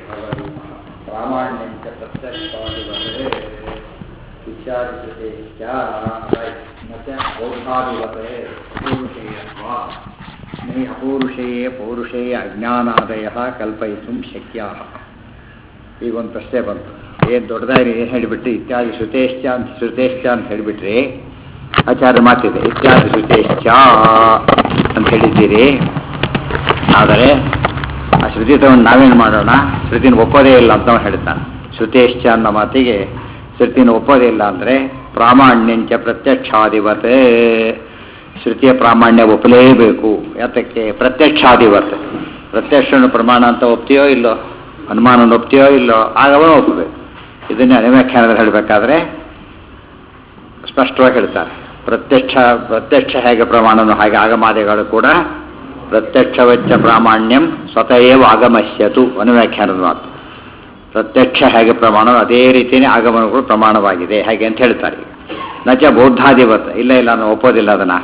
ಪ್ರಾಮಾಣ್ಯಂಚ ಪ್ರತ್ಯಕ್ಷವಾದಿವತೆ ಇತ್ಯಾದಿಕೃತೆ ಮತ್ತೆ ಬೌದ್ಧಾದಿವತೆ ಪೌರುಷೇಯತ್ವ ನೈ ಅಪೌರುಷೇಯೇ ಪೌರುಷೇಯ ಅಜ್ಞಾನಾದಯ ಕಲ್ಪಯಿತು ಶಕ್ಯ ಈಗ ಒಂದು ಪ್ರಶ್ನೆ ಬಂತು ಏನು ದೊಡ್ಡದಾಗಿ ಏನು ಹೇಳಿಬಿಟ್ರಿ ಇತ್ಯಾದಿ ಶ್ರುತೇಶ್ಚ ಅಂತ ಶ್ರುತೇಶ್ಚ ಅಂತ ಹೇಳಿಬಿಟ್ರಿ ಆಚಾರ್ಯ ಮಾತಿದೆ ಇತ್ಯಾದಿ ಶ್ರುತೇಶ್ಚ ಅಂತ ಹೇಳಿದ್ದೀರಿ ಆದರೆ ಆ ಶ್ರುತಿ ತಗೊಂಡು ನಾವೇನು ಮಾಡೋಣ ಶ್ರುತಿನ ಒಪ್ಪೋದೇ ಇಲ್ಲ ಅಂತ ಅವನು ಹೇಳ್ತಾನೆ ಶ್ರುತೇಶ್ಚ ಅನ್ನೋ ಮಾತಿಗೆ ಶ್ರುತಿನ ಒಪ್ಪೋದೇ ಇಲ್ಲ ಅಂದರೆ ಪ್ರಾಮಾಣ್ಯಂಚ ಪ್ರತ್ಯಕ್ಷಾಧಿವತ್ ಶ್ರುತಿಯ ಪ್ರಾಮಾಣ್ಯ ಒಪ್ಪಲೇಬೇಕು ಯಾತಕ್ಕೆ ಪ್ರತ್ಯಕ್ಷಾಧಿವತ್ ಪ್ರತ್ಯಕ್ಷನ ಪ್ರಮಾಣ ಅಂತ ಒಪ್ತೀಯೋ ಇಲ್ಲೋ ಅನುಮಾನ ಒಪ್ತೀಯೋ ಇಲ್ಲೋ ಆಗವ ಒಪ್ಪಬೇಕು ಇದನ್ನೇ ಅನಿವ್ಯಾಖ್ಯಾನದಲ್ಲಿ ಹೇಳಬೇಕಾದ್ರೆ ಸ್ಪಷ್ಟವಾಗಿ ಹೇಳ್ತಾರೆ ಪ್ರತ್ಯಕ್ಷ ಪ್ರತ್ಯಕ್ಷ ಹೇಗೆ ಪ್ರಮಾಣನು ಹಾಗೆ ಆಗಮಾದಿಗಳು ಕೂಡ ಪ್ರತ್ಯಕ್ಷವೆಚ್ಚ ಪ್ರಾಮಾಣ್ಯಂ ಸ್ವತಃವ ಆಗಮಸ್ಯತು ಅನುವ್ಯಾಖ್ಯಾನದ ಮಾತು ಪ್ರತ್ಯಕ್ಷ ಹೇಗೆ ಪ್ರಮಾಣ ಅದೇ ರೀತಿಯೇ ಆಗಮನಗಳು ಪ್ರಮಾಣವಾಗಿದೆ ಹಾಗೆ ಅಂತ ಹೇಳ್ತಾರೆ ನಚ ಬೌದ್ಧಾಧಿಪತ್ ಇಲ್ಲ ಇಲ್ಲ ನಾನು ಒಪ್ಪೋದಿಲ್ಲ ಅದನ್ನ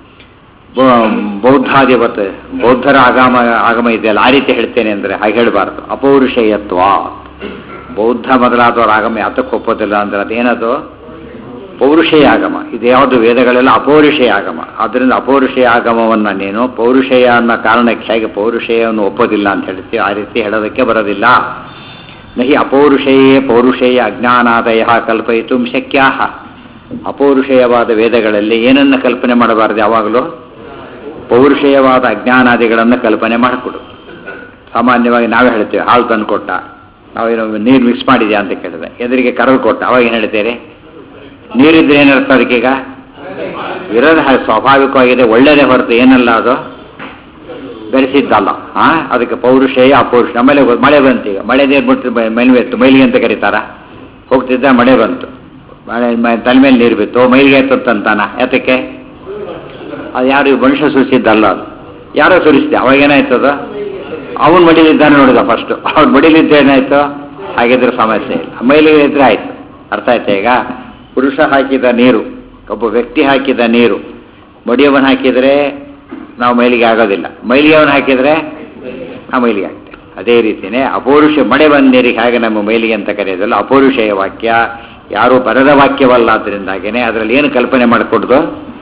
ಬೌದ್ಧಾಧಿಪತ್ ಬೌದ್ಧರ ಆಗಮ ಆಗಮ ಇದೆಯಲ್ಲ ಆ ರೀತಿ ಹೇಳ್ತೇನೆ ಅಂದರೆ ಹಾಗೆ ಹೇಳಬಾರ್ದು ಅಪೌರುಷೇಯತ್ವ ಬೌದ್ಧ ಮೊದಲಾದವರ ಆಗಮ ಯಾತಕ್ಕೆ ಒಪ್ಪೋದಿಲ್ಲ ಅಂದ್ರೆ ಅದೇನದು ಪೌರುಷೇಯ ಆಗಮ ಇದು ಯಾವುದು ವೇದಗಳೆಲ್ಲ ಅಪೌರುಷೇಯ ಆಗಮ ಆದ್ದರಿಂದ ಅಪೌರುಷೇಯ ಆಗಮವನ್ನು ನೀನು ಪೌರುಷೇಯ ಅನ್ನೋ ಕಾರಣಕ್ಕೆ ಹೇಗೆ ಪೌರುಷೇಯವನ್ನು ಒಪ್ಪೋದಿಲ್ಲ ಅಂತ ಹೇಳ್ತೀವಿ ಆ ರೀತಿ ಹೇಳೋದಕ್ಕೆ ಬರೋದಿಲ್ಲ ನಹಿ ಅಪೌರುಷೇಯೇ ಪೌರುಷೇಯ ಅಜ್ಞಾನಾದಯ ಕಲ್ಪಯಿತು ಶಕ್ಯಾ ಅಪೌರುಷೇಯವಾದ ವೇದಗಳಲ್ಲಿ ಏನನ್ನ ಕಲ್ಪನೆ ಮಾಡಬಾರದು ಯಾವಾಗಲೂ ಪೌರುಷೇಯವಾದ ಅಜ್ಞಾನಾದಿಗಳನ್ನು ಕಲ್ಪನೆ ಮಾಡಿಕೊಡು ಸಾಮಾನ್ಯವಾಗಿ ನಾವೇ ಹೇಳ್ತೇವೆ ಹಾಲು ತಂದು ಕೊಟ್ಟ ನಾವೇನು ನೀರು ಮಿಕ್ಸ್ ಮಾಡಿದ್ಯಾ ಅಂತ ಕೇಳಿದೆ ಎದುರಿಗೆ ಕರಳು ಕೊಟ್ಟ ಅವಾಗ ಏನು ಹೇಳ್ತೇವೆ ನೀರಿದ್ರೆ ಏನರ್ಥ ಅದಕ್ಕೀಗ ಇರೋದು ಸ್ವಾಭಾವಿಕವಾಗಿದೆ ಒಳ್ಳೆಯದೇ ಹೊರತು ಏನಲ್ಲ ಅದು ಬೆರೆಸಿದ್ದಲ್ಲ ಆ ಅದಕ್ಕೆ ಪೌರುಷೇಯ ಅಪೌರುಷ ಆಮೇಲೆ ಮಳೆ ಬಂತು ಈಗ ಮಳೆ ನೀರು ಬಿಟ್ಟು ಮೈಲಿಗೆ ಎತ್ತು ಮೈಲಿಗೆ ಅಂತ ಕರೀತಾರ ಹೋಗ್ತಿದ್ದ ಮಳೆ ಬಂತು ಮಳೆ ತಲೆ ಮೇಲೆ ನೀರು ಬಿತ್ತು ಮೈಲಿಗೆ ಎತ್ತಂತಾನ ಯಾತಕ್ಕೆ ಅದು ಯಾರು ಮನುಷ್ಯ ಸುರಿಸಿದ್ದಲ್ಲ ಅದು ಯಾರೋ ಸುರಿಸಿದೆ ಅವಾಗ ಏನಾಯ್ತದ ಅವನು ಮಡಿಲಿದ್ದಾನೆ ನೋಡಿದ ಫಸ್ಟು ಅವ್ನು ಮಡಿಲಿದ್ದ ಏನಾಯ್ತು ಹಾಗಿದ್ರೆ ಸಮಸ್ಯೆ ಇಲ್ಲ ಮೈಲಿಗೆ ಇದ್ರೆ ಆಯ್ತು ಅರ್ಥ ಆಯ್ತಾ ಈಗ ಪುರುಷ ಹಾಕಿದ ನೀರು ಒಬ್ಬ ವ್ಯಕ್ತಿ ಹಾಕಿದ ನೀರು ಮಡಿಯವನು ಹಾಕಿದರೆ ನಾವು ಮೈಲಿಗೆ ಆಗೋದಿಲ್ಲ ಮೈಲಿಗೆಯವನು ಹಾಕಿದರೆ ಆ ಮೈಲಿಗೆ ಆಗ್ತೇವೆ ಅದೇ ರೀತಿಯೇ ಅಪೌರುಷ ಮಳೆ ಬಂದ ನೀರಿಗೆ ಹಾಗೆ ನಮ್ಮ ಮೈಲಿಗೆ ಅಂತ ಕರೆಯೋದಿಲ್ಲ ಅಪೌರುಷೇಯ ವಾಕ್ಯ ಯಾರು ಬರದ ವಾಕ್ಯವಲ್ಲ ಅದರಿಂದಾಗೇನೆ ಅದರಲ್ಲಿ ಏನು ಕಲ್ಪನೆ ಮಾಡಿಕೊಡ್ದು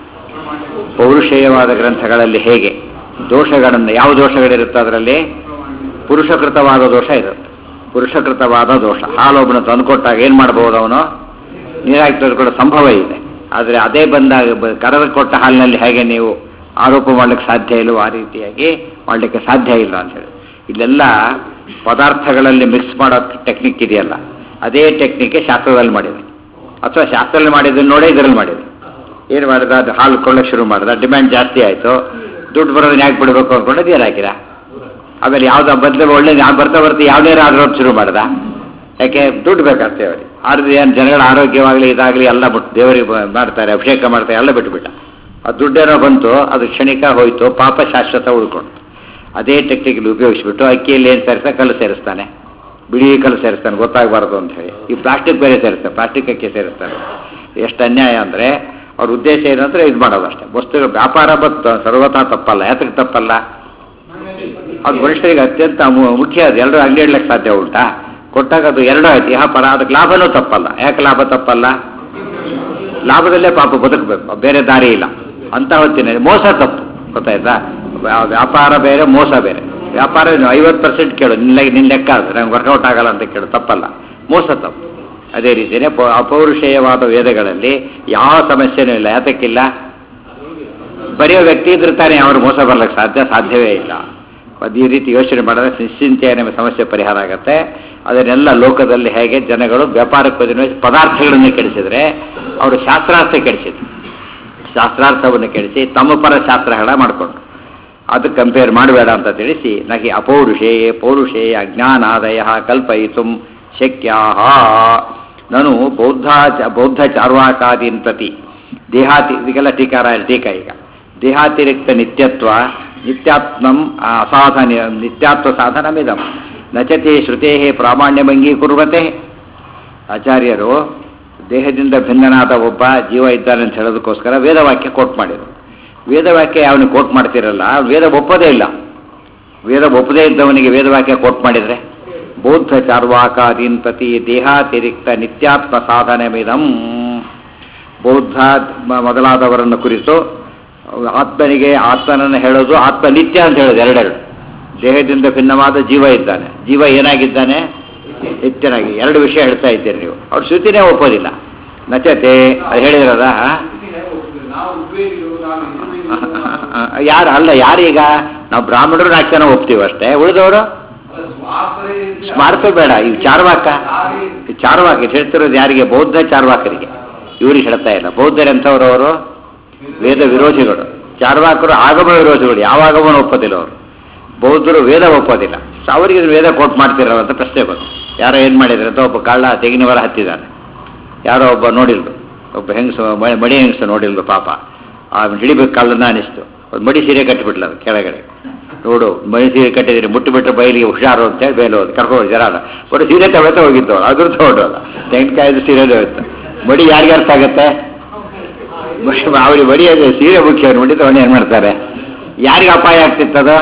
ಪೌರುಷೇಯವಾದ ಗ್ರಂಥಗಳಲ್ಲಿ ಹೇಗೆ ದೋಷಗಳನ್ನು ಯಾವ ದೋಷಗಳಿರುತ್ತೆ ಅದರಲ್ಲಿ ಪುರುಷಕೃತವಾದ ದೋಷ ಇರುತ್ತೆ ಪುರುಷಕೃತವಾದ ದೋಷ ಹಾಲೊಬ್ಬನು ತಂದುಕೊಟ್ಟಾಗ ಏನು ಮಾಡ್ಬೋದು ಅವನು ನೀರಾಗಿ ತೆಗೆದುಕೊಳ್ಳೋ ಸಂಭವ ಇದೆ ಆದರೆ ಅದೇ ಬಂದಾಗ ಕರೆದು ಕೊಟ್ಟ ಹಾಲಿನಲ್ಲಿ ಹೇಗೆ ನೀವು ಆರೋಪ ಮಾಡಲಿಕ್ಕೆ ಸಾಧ್ಯ ಇಲ್ಲವೋ ಆ ರೀತಿಯಾಗಿ ಮಾಡಲಿಕ್ಕೆ ಸಾಧ್ಯ ಇಲ್ಲ ಅಂತ ಹೇಳಿ ಇಲ್ಲೆಲ್ಲ ಪದಾರ್ಥಗಳಲ್ಲಿ ಮಿಕ್ಸ್ ಮಾಡೋ ಟೆಕ್ನಿಕ್ ಇದೆಯಲ್ಲ ಅದೇ ಟೆಕ್ನಿಕ್ ಶಾಸ್ತ್ರದಲ್ಲಿ ಮಾಡಿದೆ ಅಥವಾ ಶಾಸ್ತ್ರದಲ್ಲಿ ಮಾಡಿದ್ದನ್ನು ನೋಡೇ ಇದರಲ್ಲಿ ಮಾಡಿದೆ ಏನು ಮಾಡಿದ ಅದು ಹಾಲು ಕೊಳ್ಳಕ್ಕೆ ಶುರು ಮಾಡಿದ ಡಿಮ್ಯಾಂಡ್ ಜಾಸ್ತಿ ಆಯಿತು ದುಡ್ಡು ಬರೋದನ್ನ ಯಾಕೆ ಬಿಡಬೇಕು ಅಂದ್ಕೊಂಡು ನೀರು ಹಾಕಿದ ಆಮೇಲೆ ಯಾವ್ದು ಬದಲು ಒಳ್ಳೆ ಬರ್ತಾ ಬರ್ತಾ ಯಾವುದೇ ಆದ್ರೂ ಶುರು ಮಾಡ್ದ ಯಾಕೆ ದುಡ್ಡು ಬೇಕಾಗ್ತೇವೆ ಅವ್ರಿಗೆ ಆದ್ರೆ ಏನು ಜನಗಳ ಆರೋಗ್ಯವಾಗಲಿ ಇದಾಗಲಿ ಎಲ್ಲ ಬಿಟ್ಟು ದೇವರಿಗೆ ಮಾಡ್ತಾರೆ ಅಭಿಷೇಕ ಮಾಡ್ತಾರೆ ಎಲ್ಲ ಬಿಟ್ಬಿಟ್ಟ ಆ ದುಡ್ಡೇನೋ ಬಂತು ಅದು ಕ್ಷಣಿಕ ಹೋಯ್ತು ಪಾಪ ಶಾಶ್ವತ ಉಳ್ಕೊಂಡು ಅದೇ ಟೆಕ್ನಿಕಲ್ಲಿ ಉಪಯೋಗಿಸ್ಬಿಟ್ಟು ಅಕ್ಕಿಯಲ್ಲಿ ಏನು ಸೇರಿಸ್ತಾನೆ ಕಲ್ಲು ಸೇರಿಸ್ತಾನೆ ಬಿಳಿ ಕಲ್ಲು ಸೇರಿಸ್ತಾನೆ ಗೊತ್ತಾಗಬಾರ್ದು ಅಂತ ಹೇಳಿ ಈ ಪ್ಲಾಸ್ಟಿಕ್ ಬೇರೆ ಸೇರಿಸ್ತಾನೆ ಪ್ಲಾಸ್ಟಿಕ್ ಅಕ್ಕಿ ಸೇರಿಸ್ತಾನೆ ಎಷ್ಟು ಅನ್ಯಾಯ ಅಂದರೆ ಅವ್ರ ಉದ್ದೇಶ ಏನಂದ್ರೆ ಇದು ಮಾಡೋದು ಅಷ್ಟೇ ವಸ್ತುಗಳ ವ್ಯಾಪಾರ ಬತ್ತು ಸರ್ವತಾ ತಪ್ಪಲ್ಲ ಯಾತಕ್ಕೆ ತಪ್ಪಲ್ಲ ಅದು ಮನುಷ್ಯರಿಗೆ ಅತ್ಯಂತ ಮುಖ್ಯ ಅದು ಎಲ್ಲರೂ ಅಂಗಡಿ ಇಡ್ಲಿಕ್ಕೆ ಸಾಧ್ಯ ಉಂಟಾ ಕೊಟ್ಟಾಗ ಅದು ಎರಡು ಆಯ್ತು ವ್ಯಾಪಾರ ಅದಕ್ಕೆ ಲಾಭನೂ ತಪ್ಪಲ್ಲ ಯಾಕೆ ಲಾಭ ತಪ್ಪಲ್ಲ ಲಾಭದಲ್ಲೇ ಪಾಪ ಬದುಕಬೇಕು ಬೇರೆ ದಾರಿ ಇಲ್ಲ ಅಂತ ಹೊತ್ತಿನ ಮೋಸ ತಪ್ಪು ಗೊತ್ತಾಯ್ತಾ ವ್ಯಾಪಾರ ಬೇರೆ ಮೋಸ ಬೇರೆ ವ್ಯಾಪಾರ ಐವತ್ತು ಪರ್ಸೆಂಟ್ ಕೇಳು ನಿನ್ನ ನಿನ್ನ ಲೆಕ್ಕ ಅದು ನಂಗೆ ವರ್ಕೌಟ್ ಆಗಲ್ಲ ಅಂತ ಕೇಳು ತಪ್ಪಲ್ಲ ಮೋಸ ತಪ್ಪು ಅದೇ ರೀತಿಯೇ ಅಪೌರುಷೇಯವಾದ ವೇದಗಳಲ್ಲಿ ಯಾವ ಸಮಸ್ಯೆನೂ ಇಲ್ಲ ಯಾತಕ್ಕಿಲ್ಲ ಬರೆಯೋ ವ್ಯಕ್ತಿ ಇದ್ರೆ ತಾನೇ ಅವರು ಮೋಸ ಬರ್ಲಿಕ್ಕೆ ಸಾಧ್ಯ ಸಾಧ್ಯವೇ ಇಲ್ಲ ಅದು ಈ ರೀತಿ ಯೋಚನೆ ಮಾಡಿದ್ರೆ ನಿಶ್ಚಿಂತೆಯ ನಿಮ್ಮ ಸಮಸ್ಯೆ ಪರಿಹಾರ ಆಗುತ್ತೆ ಅದನ್ನೆಲ್ಲ ಲೋಕದಲ್ಲಿ ಹೇಗೆ ಜನಗಳು ವ್ಯಾಪಾರಕ್ಕೆ ಪದಾರ್ಥಗಳನ್ನು ಕೆಡಿಸಿದ್ರೆ ಅವರು ಶಾಸ್ತ್ರಾರ್ಥ ಕೆಡಿಸಿದ್ರು ಶಾಸ್ತ್ರಾರ್ಥವನ್ನು ಕೆಡಿಸಿ ತಮ್ಮ ಪರ ಶಾಸ್ತ್ರಗಳ ಮಾಡಿಕೊಂಡ್ರು ಅದು ಕಂಪೇರ್ ಮಾಡಬೇಡ ಅಂತ ತಿಳಿಸಿ ನಗೆ ಅಪೌರುಷೇಯೇ ಪೌರುಷೇಯ ಅಜ್ಞಾನಾದಯ ಕಲ್ಪಯಿತು ಶಕ್ಯಾ ನಾನು ಬೌದ್ಧ ಬೌದ್ಧ ಚಾರ್ವಾಕಾದೀನ್ ಪ್ರತಿ ದೇಹಾತಿ ಇದಕ್ಕೆಲ್ಲ ಟೀಕಾರ ಟೀಕಾ ಈಗ ದೇಹಾತಿರಿಕ್ತ ನಿತ್ಯತ್ವ ನಿತ್ಯಾತ್ಮಂ ಅಸಾಧನ ನಿತ್ಯಾತ್ವ ಸಾಧನಮಿದಂ ನಚತೆ ಶ್ರುತೇ ಪ್ರಾಮಾಣ್ಯಮಂಗೀಕುರ್ವತೆ ಆಚಾರ್ಯರು ದೇಹದಿಂದ ಭಿನ್ನನಾದ ಒಬ್ಬ ಜೀವ ಇದ್ದಾನೆ ಅಂತ ಹೇಳೋದಕ್ಕೋಸ್ಕರ ವೇದವಾಕ್ಯ ಕೋಟ್ ಮಾಡಿದರು ವೇದವಾಕ್ಯ ಯಾವನಿಗೆ ಕೋಟ್ ಮಾಡ್ತಿರಲ್ಲ ವೇದ ಒಪ್ಪೋದೇ ಇಲ್ಲ ವೇದ ಒಪ್ಪದೇ ಇದ್ದವನಿಗೆ ವೇದವಾಕ್ಯ ಕೋಟ್ ಮಾಡಿದರೆ ಬೌದ್ಧ ಚಾರ್ವಾಕಾದೀನ್ ಪ್ರತಿ ದೇಹಾತಿರಿಕ್ತ ನಿತ್ಯಾತ್ಮ ಸಾಧನಮಿದಂ ಬೌದ್ಧ ಮ- ಮೊದಲಾದವರನ್ನು ಕುರಿತು ಆತ್ಮನಿಗೆ ಆತ್ಮನನ್ನು ಹೇಳೋದು ಆತ್ಮ ನಿತ್ಯ ಅಂತ ಹೇಳೋದು ಎರಡೆರಡು ದೇಹದಿಂದ ಭಿನ್ನವಾದ ಜೀವ ಇದ್ದಾನೆ ಜೀವ ಏನಾಗಿದ್ದಾನೆ ನಿತ್ಯನಾಗಿ ಎರಡು ವಿಷಯ ಹೇಳ್ತಾ ಇದ್ದೀರಿ ನೀವು ಅವ್ರು ಶ್ರುತಿನೇ ಒಪ್ಪೋದಿಲ್ಲ ನಚತೆ ಅದು ಹೇಳಿದ್ರದ ನಾವು ಉಪಯೋಗಿಗಳು ನಾವು ಯಾರು ಅಲ್ಲ ಯಾರೀಗ ನಾವು ಬ್ರಾಹ್ಮಣರು ನಾಲ್ಕು ಜನ ಒಪ್ತೀವಿ ಅಷ್ಟೇ ಉಳಿದವರು ಸ್ಮಾರಕ ಬೇಡ ಇವು ಚಾರ್ವಾಕ ಈ ಚಾರ್ವಾಕ ಇದು ಹೇಳ್ತಿರೋದು ಯಾರಿಗೆ ಬೌದ್ಧ ಚಾರ್ವಾಕರಿಗೆ ಇವ್ರಿಗೆ ಹೇಳ್ತಾ ಇಲ್ಲ ಬೌದ್ಧರೆಂಥವ್ರು ಅವರು ವೇದ ವಿರೋಧಿಗಳು ಚಾರ್ವಾಕರು ಆಗಮ ವಿರೋಧಿಗಳು ಯಾವ ಆಗಮನ ಒಪ್ಪೋದಿಲ್ಲ ಅವರು ಬೌದ್ಧರು ವೇದ ಒಪ್ಪೋದಿಲ್ಲ ಸೊ ಅವರಿಗೆ ಇದು ವೇದ ಕೋಟ್ ಮಾಡ್ತಿರಲ್ಲ ಅಂತ ಪ್ರಶ್ನೆ ಬಂತು ಯಾರೋ ಏನು ಮಾಡಿದ್ರೆ ಅಂತ ಒಬ್ಬ ಕಳ್ಳ ತೆಂಗಿನ ಮರ ಹತ್ತಿದ್ದಾನೆ ಯಾರೋ ಒಬ್ಬ ನೋಡಿಲ್ದು ಒಬ್ಬ ಹೆಂಗಸು ಮ- ಮಡಿ ಹೆಂಗಸು ನೋಡಿಲ್ದು ಪಾಪ ಆ ಹಿಡಿಬೇಕು ಕಳ್ಳನ್ನ ಅನಿಸ್ತು ಒಂದು ಮಡಿ ಸೀರೆ ಕಟ್ಟಿಬಿಟ್ಲ ಅದು ಕೆಳಗಡೆ ನೋಡು ಮಡಿ ಸೀರೆ ಕಟ್ಟಿದ್ರೆ ಮುಟ್ಟಿಬಿಟ್ರೆ ಬಯಲಿಗೆ ಹುಷಾರು ಅಂತೇಳಿ ಬೇಲೆ ಹೋದ್ ಕರ್ಕೊಂಡು ಜರಾಡ ಬಟ್ ಸೀರೆ ತಗೋತ ಹೋಗಿದ್ದು ಅದ್ರ ತಗೊಂಡಲ್ಲ ತೆಂಗಿನಕಾಯ್ದು ಸೀರೆ ಹೋಯ್ತು ಮಡಿ ಯಾರಿಗೆ ಅರ್ಥ ಆಗುತ್ತೆ ಅವ್ರಿಗೆ ಮಡಿ ಅದು ಸೀರೆ ಮುಖ್ಯ ನೋಡಿ ಅವನು ಏನು ಮಾಡ್ತಾರೆ ಯಾರಿಗೆ ಅಪಾಯ ಆಗ್ತಿತ್ತದು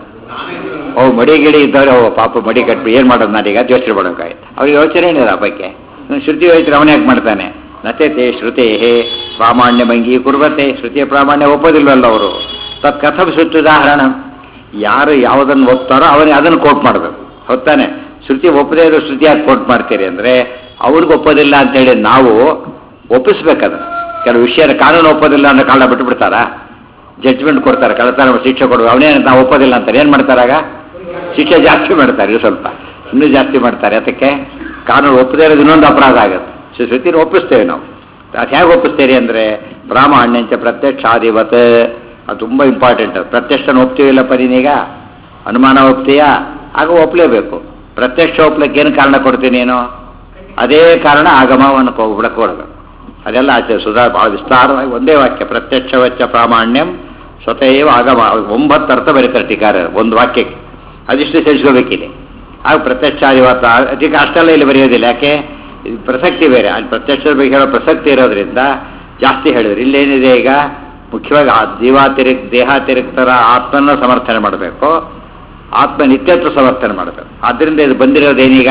ಓ ಮಡಿ ಗಿಡಿ ಇದ್ದವ್ರೆ ಓ ಪಾಪ ಮಡಿ ಕಟ್ಬಿಟ್ಟು ಏನು ಮಾಡೋದು ನಾನೀಗ ಅಂತ ಯೋಚನೆ ಮಾಡೋಕ್ಕಾಯ್ತು ಅವ್ರಿಗೆ ಯೋಚನೆ ಏನಿದೆ ಆ ಬಗ್ಗೆ ಇವ್ನು ಶ್ರುತಿ ಯೋಚನೆ ಅವನೇ ಯಾಕೆ ಮಾಡ್ತಾನೆ ನಚತೆ ಶ್ರುತೇ ಪ್ರಾಮಾಣ್ಯ ಭಂಗಿ ಕುರ್ಬತೆ ಶ್ರುತಿಯ ಪ್ರಾಮಾಣ್ಯ ಒಪ್ಪೋದಿಲ್ವಲ್ಲ ಅವರು ತತ್ ಕಥಂ ಶ್ರುತಿ ಉದಾಹರಣ ಯಾರು ಯಾವುದನ್ನು ಒಪ್ತಾರೋ ಅವನಿಗೆ ಅದನ್ನು ಕೋಟ್ ಮಾಡಬೇಕು ಹೊತ್ತಾನೆ ಶ್ರುತಿ ಒಪ್ಪದೇ ಇರೋ ಶ್ರುತಿ ಯಾಕೆ ಕೋಟ್ ಮಾಡ್ತೀರಿ ಅಂದರೆ ಅವ್ರಿಗೆ ಒಪ್ಪೋದಿಲ್ಲ ಅಂತೇಳಿ ನಾವು ಒಪ್ಪಿಸ್ಬೇಕದು ಕೆಲವು ವಿಷಯನ ಕಾನೂನು ಒಪ್ಪೋದಿಲ್ಲ ಅನ್ನೋ ಕಾರಣ ಬಿಟ್ಟು ಬಿಡ್ತಾರಾ ಜಡ್ಜ್ಮೆಂಟ್ ಕೊಡ್ತಾರೆ ಕಳತನ ಶಿಕ್ಷೆ ಕೊಡುವ ಅವನೇ ನಾವು ಒಪ್ಪೋದಿಲ್ಲ ಅಂತಾರೆ ಏನು ಮಾಡ್ತಾರಾಗ ಶಿಕ್ಷೆ ಜಾಸ್ತಿ ಮಾಡ್ತಾರೆ ಇದು ಸ್ವಲ್ಪ ಇನ್ನೂ ಜಾಸ್ತಿ ಮಾಡ್ತಾರೆ ಅದಕ್ಕೆ ಕಾನೂನು ಒಪ್ಪದೇ ಇರೋದು ಇನ್ನೊಂದು ಅಪರಾಧ ಆಗುತ್ತೆ ಸೊ ಶ್ರುತಿನ ಒಪ್ಪಿಸ್ತೇವೆ ನಾವು ಅದು ಹೇಗೆ ಒಪ್ಪಿಸ್ತೀರಿ ಅಂದರೆ ಬ್ರಾಹ್ಮಣ್ಯಂಚ ಪ್ರತ್ಯಕ್ಷಾಧಿವತ್ ಅದು ತುಂಬ ಇಂಪಾರ್ಟೆಂಟ್ ಅದು ಪ್ರತ್ಯಕ್ಷನ ಒಪ್ತೀವಿಲ್ಲಪ್ಪ ನೀನೀಗ ಅನುಮಾನ ಒಪ್ತೀಯಾ ಆಗ ಒಪ್ಪಲೇಬೇಕು ಪ್ರತ್ಯಕ್ಷ ಒಪ್ಲಿಕ್ಕೆ ಏನು ಕಾರಣ ಕೊಡ್ತೀನಿ ನೀನು ಅದೇ ಕಾರಣ ಆಗಮವನ್ನು ಬಿಡಕ್ಕೆ ಕೊಡಬೇಕು ಅದೆಲ್ಲ ಆಚೆ ಸುಧಾ ಭಾಳ ವಿಸ್ತಾರವಾಗಿ ಒಂದೇ ವಾಕ್ಯ ಪ್ರತ್ಯಕ್ಷ ವೆಚ್ಚ ಪ್ರಾಮಾಣ್ಯಂ ಸ್ವತಃ ಆಗಮ ಒಂಬತ್ತು ಅರ್ಥ ಬರೀತಾರೆ ಟೀಕಾರ ಒಂದು ವಾಕ್ಯಕ್ಕೆ ಅದಿಷ್ಟು ಸೇರಿಸ್ಕೋಬೇಕಿದೆ ಆಗ ಪ್ರತ್ಯಕ್ಷಾಧಿವಾತ ಅದಕ್ಕೆ ಅಷ್ಟೆಲ್ಲ ಇಲ್ಲಿ ಬರೆಯೋದಿಲ್ಲ ಯಾಕೆ ಇದು ಪ್ರಸಕ್ತಿ ಬೇರೆ ಅಲ್ಲಿ ಪ್ರತ್ಯಕ್ಷದ ಬಗ್ಗೆ ಹೇಳೋ ಪ್ರಸಕ್ತಿ ಇರೋದ್ರಿಂದ ಜಾಸ್ತಿ ಹೇಳಿದ್ರು ಇಲ್ಲೇನಿದೆ ಈಗ ಮುಖ್ಯವಾಗಿ ಆ ಜೀವಾತಿರಿಕ್ ದೇಹಾತಿರಿಕ್ತರ ಆತ್ಮನ ಸಮರ್ಥನೆ ಮಾಡಬೇಕು ಆತ್ಮ ನಿತ್ಯತ್ವ ಸಮರ್ಥನೆ ಮಾಡಬೇಕು ಆದ್ದರಿಂದ ಇದು ಬಂದಿರೋದೇನೀಗ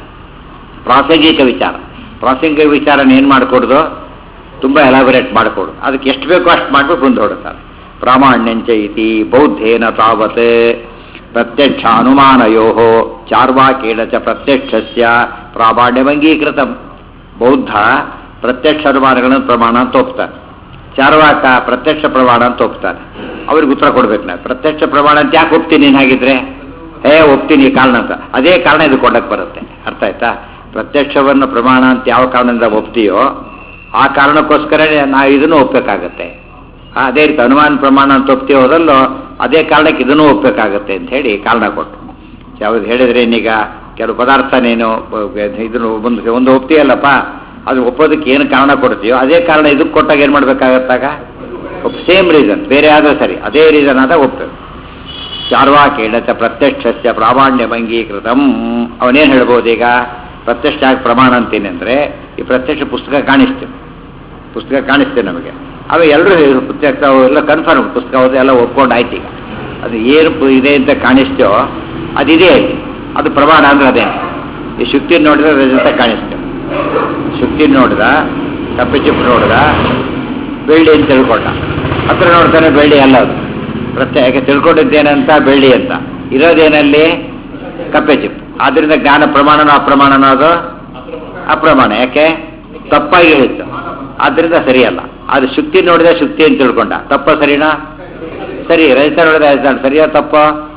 ಪ್ರಾಸಂಗಿಕ ವಿಚಾರ ಪ್ರಾಸಂಗಿಕ ವಿಚಾರನ ಏನು ಮಾಡಿಕೊಡ್ದು ತುಂಬ ಎಲಾಬರೇಟ್ ಮಾಡಿಕೊಡು ಅದಕ್ಕೆ ಎಷ್ಟು ಬೇಕೋ ಅಷ್ಟು ಮಾಡ್ಬಿಟ್ಟು ಮುಂದೆ ಹೊಡುತ್ತಾರೆ ಪ್ರಾಮಾಣ್ಯಂಚ ಇತಿ ಬೌದ್ಧೇನ ತಾವತ್ ಪ್ರತ್ಯಕ್ಷ ಅನುಮಾನಯೋ ಚಾರ್ವಾಕೇಣ ಚ ಪ್ರತ್ಯಕ್ಷಸ್ಯ ಪ್ರಾಮಾಣ್ಯಮಂಗೀಕೃತ ಬೌದ್ಧ ಪ್ರತ್ಯಕ್ಷ ಅನುಮಾನಗಳನ್ನು ಪ್ರಮಾಣ ಅಂತ ಒಪ್ತಾನೆ ಚಾರ್ವಾಕ ಪ್ರತ್ಯಕ್ಷ ಪ್ರಮಾಣ ಅಂತ ಒಪ್ತಾನೆ ಅವ್ರಿಗೆ ಉತ್ತರ ಕೊಡ್ಬೇಕು ನಾನು ಪ್ರತ್ಯಕ್ಷ ಪ್ರಮಾಣ ಅಂತ ಯಾಕೆ ಒಪ್ತೀನಿ ನೀನು ಹಾಗಿದ್ರೆ ಏ ಒಪ್ತೀನಿ ಈ ಕಾರಣ ಅಂತ ಅದೇ ಕಾರಣ ಇದು ಕೊಡಕ್ಕೆ ಬರುತ್ತೆ ಅರ್ಥ ಆಯ್ತಾ ಪ್ರತ್ಯಕ್ಷವನ್ನು ಪ್ರಮಾಣ ಅಂತ ಯಾವ ಕಾರಣದಿಂದ ಒಪ್ತೀಯೋ ಆ ಕಾರಣಕ್ಕೋಸ್ಕರ ನಾ ಇದನ್ನು ಒಪ್ಪಬೇಕಾಗತ್ತೆ ಆ, ಅದೇ ರೀತಿ ಅನುಮಾನ ಪ್ರಮಾಣ ಅಂತ ಒಪ್ತೀವಿ ಹೋದಲ್ಲೋ ಅದೇ ಕಾರಣಕ್ಕೆ ಇದನ್ನು ಒಪ್ಪಬೇಕಾಗತ್ತೆ ಅಂತ ಹೇಳಿ ಕಾರಣ ಕೊಟ್ಟು ಯಾವ್ದು ಹೇಳಿದ್ರೆ ಏನೀಗ ಕೆಲವು ಪದಾರ್ಥ ನೀನು ಬ- ಬ- ಇದನ್ನು ಒಂದು ಒಂದು ಒಪ್ತೀಯಲ್ಲಪ್ಪ ಅದು ಒಪ್ಪೋದಕ್ಕೆ ಏನು ಕಾರಣ ಕೊಡ್ತೀಯೋ ಅದೇ ಕಾರಣ ಇದಕ್ಕೆ ಕೊಟ್ಟಾಗ ಏನು ಮಾಡಬೇಕಾಗತ್ತಾಗ ಸೇಮ್ ರೀಸನ್ ಬೇರೆ ಆದರೂ ಸರಿ ಅದೇ ರೀಸನ್ ಆದಾಗ ಒಪ್ಪಬೇಕು ಚಾರ್ವಾಕೇಣ ಚ ಪ್ರತ್ಯಕ್ಷಸ್ಯ ಪ್ರಾಮಾಣ್ಯಮಂಗೀಕೃತಂ ಅವನೇನು ಹೇಳ್ಬೋದು ಈಗ ಪ್ರತ್ಯಕ್ಷ ಆಗಿ ಪ್ರಮಾಣ ಅಂತೀನಿ ಅಂದರೆ ಈ ಪ್ರತ್ಯಕ್ಷ ಪುಸ್ತಕ ಕಾಣಿಸ್ತೇವೆ ಪುಸ್ತಕ ಕಾಣಿಸ್ತೇವೆ ನಮಗೆ ಅವ ಎಲ್ಲರೂ ಪ್ರತ್ಯಕ್ಷ ಎಲ್ಲ ಕನ್ಫರ್ಮ್ ಪುಸ್ತಕ ಹೌದು ಎಲ್ಲ ಒಪ್ಕೊಂಡು ಆಯ್ತು ಈಗ ಅದು ಏನು ಪು- ಇದೆ ಅಂತ ಕಾಣಿಸ್ತೋ ಅದಿದೆ ಅಲ್ಲಿ ಅದು ಪ್ರಮಾಣ ಅಂದ್ರೆ ಅದೇ ಈ ಶುಕ್ತಿ ನೋಡಿದ್ರೆ ರಜತ ಕಾಣಿಸ್ತೇವೆ ಶುಕ್ತಿ ನೋಡಿದ ಕಪ್ಪೆ ಚಿಪ್ಪು ನೋಡಿದ ಬೆಳ್ಳಿ ಅಂತ ತಿಳ್ಕೊಂಡ ಹತ್ರ ನೋಡ್ತಾನೆ ಬೆಳ್ಳಿ ಅಲ್ಲ ಅದು ಪ್ರತ್ಯೇಕ ಯಾಕೆ ತಿಳ್ಕೊಂಡಿದ್ದೇನಂತ ಬೆಳ್ಳಿ ಅಂತ ಇರೋದೇನಲ್ಲಿ ಕಪ್ಪೆ ಚಿಪ್ಪು ಆದ್ರಿಂದ ಜ್ಞಾನ ಪ್ರಮಾಣನೋ ಅಪ್ರಮಾಣನೋ ಅದು ಅಪ್ರಮಾಣ ಯಾಕೆ ತಪ್ಪಾಗಿ ಹೇಳಿತ್ತು ಆದ್ರಿಂದ ಸರಿಯಲ್ಲ ಅದು ಶುಕ್ತಿ ನೋಡಿದ ಶುಕ್ತಿ ಅಂತ ತಿಳ್ಕೊಂಡ ತಪ್ಪ ಸರಿನಾ ಸರಿ ರಜತ ನೋಡಿದ ರಜತ ಸರಿಯಾ ತಪ್ಪ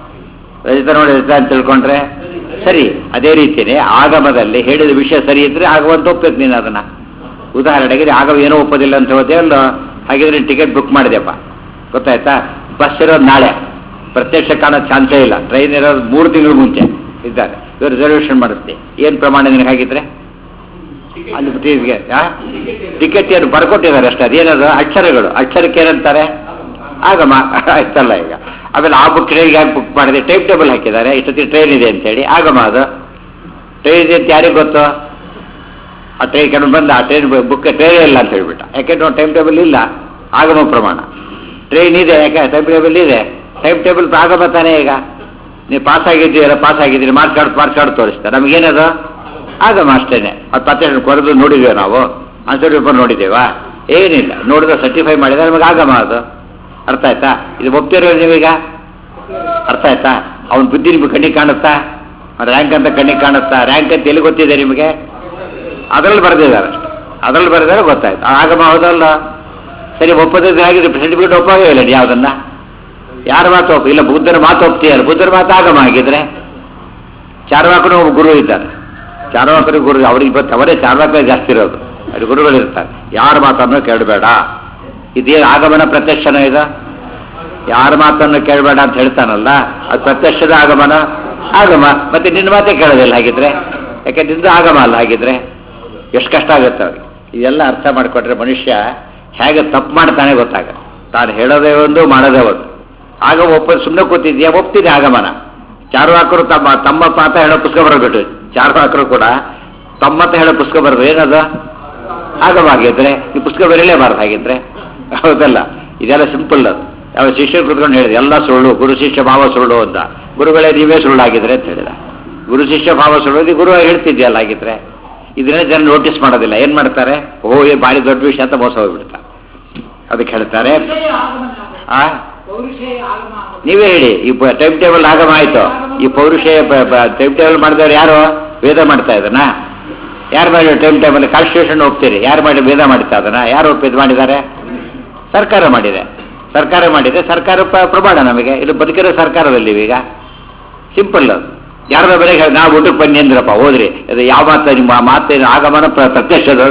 ರಜತ ನೋಡಿ ರಜತ ಅಂತ ತಿಳ್ಕೊಂಡ್ರೆ ಸರಿ ಅದೇ ರೀತಿಯೇ ಆಗಮದಲ್ಲಿ ಹೇಳಿದ ವಿಷಯ ಸರಿ ಇದ್ರೆ ಆಗವಂತ ಒಪ್ಬೇಕು ನೀನು ಅದನ್ನ ಉದಾಹರಣೆಗೆ ಆಗವ ಏನೋ ಒಪ್ಪೋದಿಲ್ಲ ಅಂತ ಹೋದೆ ಅಲ್ಲ ಹಾಗಿದ್ರೆ ಟಿಕೆಟ್ ಬುಕ್ ಮಾಡಿದೆಪ್ಪ ಗೊತ್ತಾಯ್ತಾ ಬಸ್ ಇರೋದು ನಾಳೆ ಪ್ರತ್ಯಕ್ಷ ಕಾಣೋ ಚಾನ್ಸೇ ಇಲ್ಲ ಟ್ರೈನ್ ಇರೋದು ಮೂರು ತಿಂಗಳು ಮುಂಚೆ ಇದ್ದಾರೆ ಇವರು ರಿಸರ್ವೇಷನ್ ಮಾಡುತ್ತೆ ಏನು ಪ್ರಮಾಣ ನಿನಗೆ ಹಾಗಿದ್ರೆ ಅಲ್ಲಿ ಟಿಕೆಟ್ಗೆ ಟಿಕೆಟ್ ಏನು ಬರ್ಕೊಟ್ಟಿದ್ದಾರೆ ಅಷ್ಟೇ ಅದೇನದು ಅಕ್ಷರಗಳು ಅಕ್ಷರಕ್ಕೆ ಏನಂತಾರೆ ಆಗಮ ಆಯ್ತಲ್ಲ ಈಗ ಆಮೇಲೆ ಆ ಬುಕ್ ಟ್ರೈನ್ಗೆ ಯಾಕೆ ಬುಕ್ ಮಾಡಿದೆ ಟೈಮ್ ಟೇಬಲ್ ಹಾಕಿದ್ದಾರೆ ಇಷ್ಟೊತ್ತಿಗೆ ಟ್ರೈನ್ ಇದೆ ಅಂತೇಳಿ ಆಗಮ ಅದು ಟ್ರೈನ್ ಇದೆ ಅಂತ ಯಾರಿಗೆ ಗೊತ್ತು ಆ ಟ್ರೈನ್ ಕಡೆ ಬಂದ ಆ ಟ್ರೈನ್ ಬುಕ್ ಟ್ರೈನ್ ಇಲ್ಲ ಅಂತ ಹೇಳ್ಬಿಟ್ಟ ಯಾಕೆಂದ್ರೆ ಟೈಮ್ ಟೇಬಲ್ ಇಲ್ಲ ಆಗಮ ಪ್ರಮಾಣ ಟ್ರೈನ್ ಇದೆ ಯಾಕೆ ಟೈಮ್ ಟೇಬಲ್ ಇದೆ ಟೈಮ್ ಟೇಬಲ್ ಆಗಮ ತಾನೇ ಈಗ ನೀವು ಪಾಸ್ ಆಗಿದ್ದೀರ ಪಾಸ್ ಆಗಿದ್ದೀರಿ ಮಾರ್ಕ್ಸ್ ಕಾರ್ಡ್ ಮಾರ್ಕ್ಸ್ ಕಾರ್ಡ್ ತೋರಿಸ್ತಾರೆ ನಮಗೇನದು ಆಗಮ ಅಷ್ಟೇನೆ ಅದು ಪತ್ತೆ ಕೊರೆದು ನೋಡಿದ್ದೇವೆ ನಾವು ಆನ್ಸರ್ ಪೇಪರ್ ನೋಡಿದ್ದೇವಾ ಏನಿಲ್ಲ ನೋಡಿದ್ರೆ ಸರ್ಟಿಫೈ ಮಾಡಿದ್ರೆ ನಮಗೆ ಆಗಮ ಅದು ಅರ್ಥ ಆಯ್ತಾ ಇದು ಒಪ್ತಿರೋ ನೀವೀಗ ಅರ್ಥ ಆಯ್ತಾ ಅವನ ಬುದ್ಧಿ ನಿಮ್ಗೆ ಕಣ್ಣಿಗೆ ಕಾಣುತ್ತಾ ರ್ಯಾಂಕ್ ಅಂತ ಕಣ್ಣಿಗೆ ಕಾಣುತ್ತಾ ರ್ಯಾಂಕ್ ಅಂತ ಎಲ್ಲಿ ಗೊತ್ತಿದೆ ನಿಮಗೆ ಅದರಲ್ಲಿ ಬರೆದಿದ್ದಾರೆ ಅಷ್ಟೆ ಅದರಲ್ಲಿ ಬರೆದಿದ್ದಾರೆ ಗೊತ್ತಾಯ್ತು ಆ ಆಗಮ ಹೌದಲ್ಲ ಸರಿ ಒಪ್ಪದಿದ್ರೆ ಹಾಗಿದ್ರೆ ಸರ್ಟಿಫಿಕೇಟ್ ಒಪ್ಪಾಗೇ ಇಲ್ಲ ಯಾವುದನ್ನ ಯಾರ ಮಾತು ಒಪ್ಪ ಇಲ್ಲ ಬುದ್ಧನ ಮಾತು ಒಪ್ತೀಯಲ್ಲ ಬುದ್ಧನ ಮಾತು ಆಗಮ ಆಗಿದ್ರೆ ಚಾರ್ವಾಕನು ಒಬ್ಬ ಗುರು ಇದ್ದಾನೆ ಚಾರ್ವಾಕನ ಗುರು ಅವ್ರಿಗೆ ಇವತ್ತು ಅವರೇ ಚಾರ್ವಾಕ ಜಾಸ್ತಿ ಇರೋದು ಅಲ್ಲಿ ಗುರುಗಳಿರ್ತಾರೆ ಯಾರ ಮಾತನ್ನು ಕೇಳಬೇಡ ಇದೇನು ಆಗಮನ ಪ್ರತ್ಯಕ್ಷನ ಇದು ಯಾರ ಮಾತನ್ನು ಕೇಳಬೇಡ ಅಂತ ಹೇಳ್ತಾನಲ್ಲ ಅದು ಪ್ರತ್ಯಕ್ಷದ ಆಗಮನ ಆಗಮ ಮತ್ತೆ ನಿನ್ನ ಮಾತೇ ಕೇಳೋದಿಲ್ಲ ಹಾಗಿದ್ರೆ ಯಾಕೆ ನಿಂದು ಆಗಮ ಅಲ್ಲ ಹಾಗಿದ್ರೆ ಎಷ್ಟು ಕಷ್ಟ ಆಗುತ್ತೆ ಅವ್ರಿಗೆ ಇದೆಲ್ಲ ಅರ್ಥ ಮಾಡಿಕೊಟ್ರೆ ಮನುಷ್ಯ ಹೇಗೆ ತಪ್ಪು ಮಾಡ್ತಾನೆ ಗೊತ್ತಾಗ ತಾನು ಹೇಳೋದೇ ಒಂದು ಮಾಡೋದೇ ಒಂದು ಆಗ ಒಪ್ಪ ಸುಮ್ಮನೆ ಕೂತಿದ್ಯಾ ಒಪ್ತಿದೆ ಆಗಮನ ಚಾರುವಾಕರು ತಮ್ಮ ತಮ್ಮ ಪಾತ ಹೇಳೋ ಪುಸ್ತಕ ಬರಬಿಟ್ಟು ಚಾರುವಾಕರು ಕೂಡ ತಮ್ಮತ್ತ ಹೇಳೋ ಪುಸ್ತಕ ಬರೋದು ಏನದು ಆಗವಾಗಿದ್ರೆ ಈ ಪುಸ್ತಕ ಬರೀಲೇಬಾರ್ದು ಹಾಗಿದ್ರೆ ಹೌದಲ್ಲ ಇದೆಲ್ಲ ಸಿಂಪಲ್ ಅದು ಯಾವ ಶಿಷ್ಯರು ಕುತ್ಕೊಂಡು ಹೇಳಿದೆ ಎಲ್ಲ ಸುಳ್ಳು ಗುರು ಶಿಷ್ಯ ಭಾವ ಸುಳ್ಳು ಅಂತ ಗುರುಗಳೇ ನೀವೇ ಸುಳ್ಳಾಗಿದ್ರೆ ಅಂತ ಹೇಳಿದ ಗುರು ಶಿಷ್ಯ ಭಾವ ಸುಳ್ಳು ಇದು ಗುರು ಹೇಳ್ತಿದ್ಯಲ್ಲ ಹಾಗಿದ್ರೆ ಇದನ್ನೇ ಜನ ನೋಟಿಸ್ ಮಾಡೋದಿಲ್ಲ ಏನ್ ಮಾಡ್ತಾರೆ ಓ ಏ ಭಾರಿ ದೊಡ್ಡ ವಿಷಯ ಅಂತ ಮೋಸ ಹೋಗ್ಬಿಡ್ತಾರೆ ಅದಕ್ಕೆ ಹೇಳ್ತಾರೆ ಆ ಪೌರುಷೇಯ ಆಗಮ ನೀವೇ ಹೇಳಿ ಈ ಟೈಮ್ ಟೇಬಲ್ ಆಗಮ ಆಯ್ತು ಈ ಪೌರುಷ ಟೈಮ್ ಟೇಬಲ್ ಮಾಡಿದವ್ರು ಯಾರು ವೇದ ಮಾಡ್ತಾ ಇದನ್ನ ಯಾರು ಮಾಡಿ ಟೈಮ್ ಟೇಬಲ್ ಕಾನ್ಸ್ಟಿಟ್ಯೂಷನ್ ಹೋಗ್ತೀರಿ ಯಾರು ಮಾಡಿ ವೇದ ಮಾಡ್ತಾ ಅದನ್ನ ಯಾರು ಒಪ್ಪಿದ್ ಮಾಡಿದ್ದಾರೆ ಸರ್ಕಾರ ಮಾಡಿದೆ ಸರ್ಕಾರ ಮಾಡಿದೆ ಸರ್ಕಾರ ಪ- ಪ್ರಮಾಣ ನಮಗೆ ಇದು ಬದುಕಿರೋ ಸರ್ಕಾರದಲ್ಲಿ ಈಗ ಸಿಂಪಲ್ ಯಾರದ ಬೆಲೆ ನಾವು ಊಟಕ್ಕೆ ಬನ್ನಿ ಅಂದ್ರಪ್ಪ ಹೋದ್ರಿ ಅದು ಯಾವ ಮಾತು ನಿಮ್ಮ ಮಾತೇನು ಆಗಮನ ಪ್ರ- ಪ್ರತ್ಯಕ್ಷದ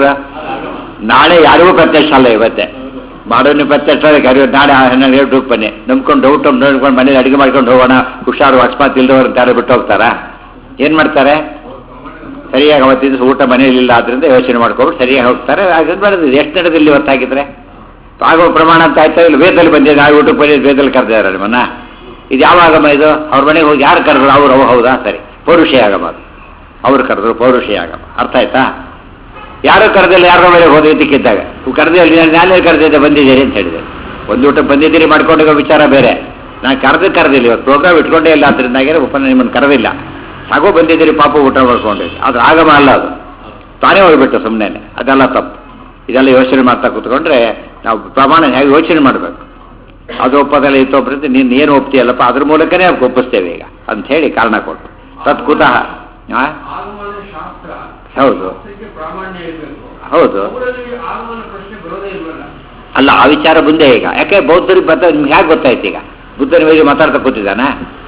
ನಾಳೆ ಯಾರಿಗೂ ಪ್ರತ್ಯಕ್ಷ ಅಲ್ಲ ಇವತ್ತೆ ಮಾಡೋನು ಪ್ರತ್ಯಕ್ಷ ಕರೆಯೋ ನಾಳೆ ಹನ್ನೆರಡು ಏಳು ಊಟಕ್ಕೆ ಬನ್ನಿ ನಂಬ್ಕೊಂಡು ಡೌಟ್ ನೋಡ್ಕೊಂಡು ಮನೇಲಿ ಅಡುಗೆ ಮಾಡ್ಕೊಂಡು ಹೋಗೋಣ ಹುಷಾರು ಅಕಸ್ಮಾತ್ ಇಲ್ದವ್ರು ಅಂತ ಯಾರು ಬಿಟ್ಟು ಹೋಗ್ತಾರಾ ಏನು ಮಾಡ್ತಾರೆ ಸರಿಯಾಗಿ ಅವತ್ತಿನ ದಿವಸ ಊಟ ಮನೆಯಲ್ಲಿ ಇಲ್ಲ ಆದ್ರಿಂದ ಯೋಚನೆ ಮಾಡ್ಕೊಂಡು ಸರಿಯಾಗಿ ಹೋಗ್ತಾರೆ ಹಾಗೆ ನಡೆದಿದೆ ಎಷ್ಟು ನಡೆದಿಲ್ಲ ಇವತ್ತಾಗಿದ್ರೆ ಆಗೋ ಪ್ರಮಾಣ ಅಂತ ಆಯ್ತಾ ಇಲ್ಲ ವೇದದಲ್ಲಿ ಬಂದಿದೆ ನಾವು ಊಟಕ್ಕೆ ಬಂದಿದ್ದು ವೇದದಲ್ಲಿ ಕರೆದಿದ್ದಾರೆ ನಿಮ್ಮನ್ನ ಇದು ಯಾವ ಆಗಮ ಇದು ಅವ್ರ ಮನೆಗೆ ಹೋಗಿ ಯಾರು ಕರೆದ್ರು ಅವ್ರು ಅವು ಹೌದಾ ಸರಿ ಪೌರುಷಿ ಆಗಮ ಅದು ಅವ್ರು ಕರೆದ್ರು ಪೌರುಷಿ ಆಗಮ ಅರ್ಥ ಆಯ್ತಾ ಯಾರು ಕರೆದಿಲ್ಲ ಯಾರೋ ಮನೆಗೆ ಹೋದ ಇದಕ್ಕಿದ್ದಾಗ ಕರೆದಿಲ್ಲ ನಾನೇ ಕರೆದಿದ್ದೆ ಬಂದಿದ್ದೀರಿ ಅಂತ ಹೇಳಿದೆ ಒಂದು ಊಟ ಬಂದಿದ್ದೀರಿ ಮಾಡ್ಕೊಂಡಿರೋ ವಿಚಾರ ಬೇರೆ ನಾನು ಕರೆದು ಕರೆದಿಲ್ಲ ಇವತ್ತು ಪ್ರೋಗ್ರಾಮ್ ಇಟ್ಕೊಂಡೇ ಇಲ್ಲ ಅದರಿಂದಾಗಿ ಒಪ್ಪನ ನಿಮ್ಮನ್ನು ಕರೆದಿಲ್ಲ ಸಾಗೋ ಬಂದಿದ್ದೀರಿ ಪಾಪ ಊಟ ಮಾಡ್ಕೊಂಡಿದ್ದೆ ಅದು ಆಗಮ ಅಲ್ಲ ಅದು ತಾನೇ ಹೋಗ್ಬಿಟ್ಟು ಸುಮ್ಮನೆ ಅದೆಲ್ಲ ತಪ್ಪು ಇದೆಲ್ಲ ಯೋಚನೆ ಮಾಡ್ತಾ ಕೂತ್ಕೊಂಡ್ರೆ ನಾವು ಪ್ರಮಾಣ ಹೇಗೆ ಯೋಚನೆ ಮಾಡಬೇಕು ಅದು ಒಪ್ಪದಲ್ಲ ಇದು ಒಬ್ಬರಿಂದ ನೀನು ಏನು ಒಪ್ತೀಯಲ್ಲಪ್ಪ ಅದ್ರ ಮೂಲಕನೇ ಒಪ್ಪಿಸ್ತೇವೆ ಈಗ ಅಂತ ಹೇಳಿ ಕಾರಣ ಕೊಟ್ಟು ತತ್ ಕುತಃ ಆ? ಆಗಮನ ಶಾಸ್ತ್ರ ಹೌದು ಶಾಸ್ತ್ರಕ್ಕೆ ಪ್ರಾಮಾಣ್ಯ ಇರಬೇಕು ಹೌದು ಅವರಲ್ಲಿ ಆಗಮನ ಪ್ರಶ್ನೆ ಬರೋದೇ ಇಲ್ವಲ್ಲ ಅಲ್ಲ ಆ ವಿಚಾರ ಮುಂದೆ ಈಗ ಯಾಕೆ ಬೌದ್ಧರಿಗೆ ಬತ್ತ ನಿಮ್ಗೆ ಹೇಗೆ ಗೊತ್ತಾಯ್ತು ಈಗ ಬುದ್ಧನ ಮೇಲೆ ಮಾತಾಡ್ತಾ ಕೂತಿದ್ದಾನ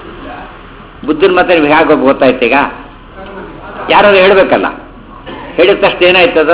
ಬುದ್ಧನ ಮತ್ತೆ ನಿಮ್ಗೆ ಹೇಗೆ ಗೊತ್ತಾಯ್ತು ಈಗ ಯಾರಾದ್ರು ಹೇಳ್ಬೇಕಲ್ಲ ಹೇಳಿದ ತಕ್ಷಣ ಏನಾಯ್ತದ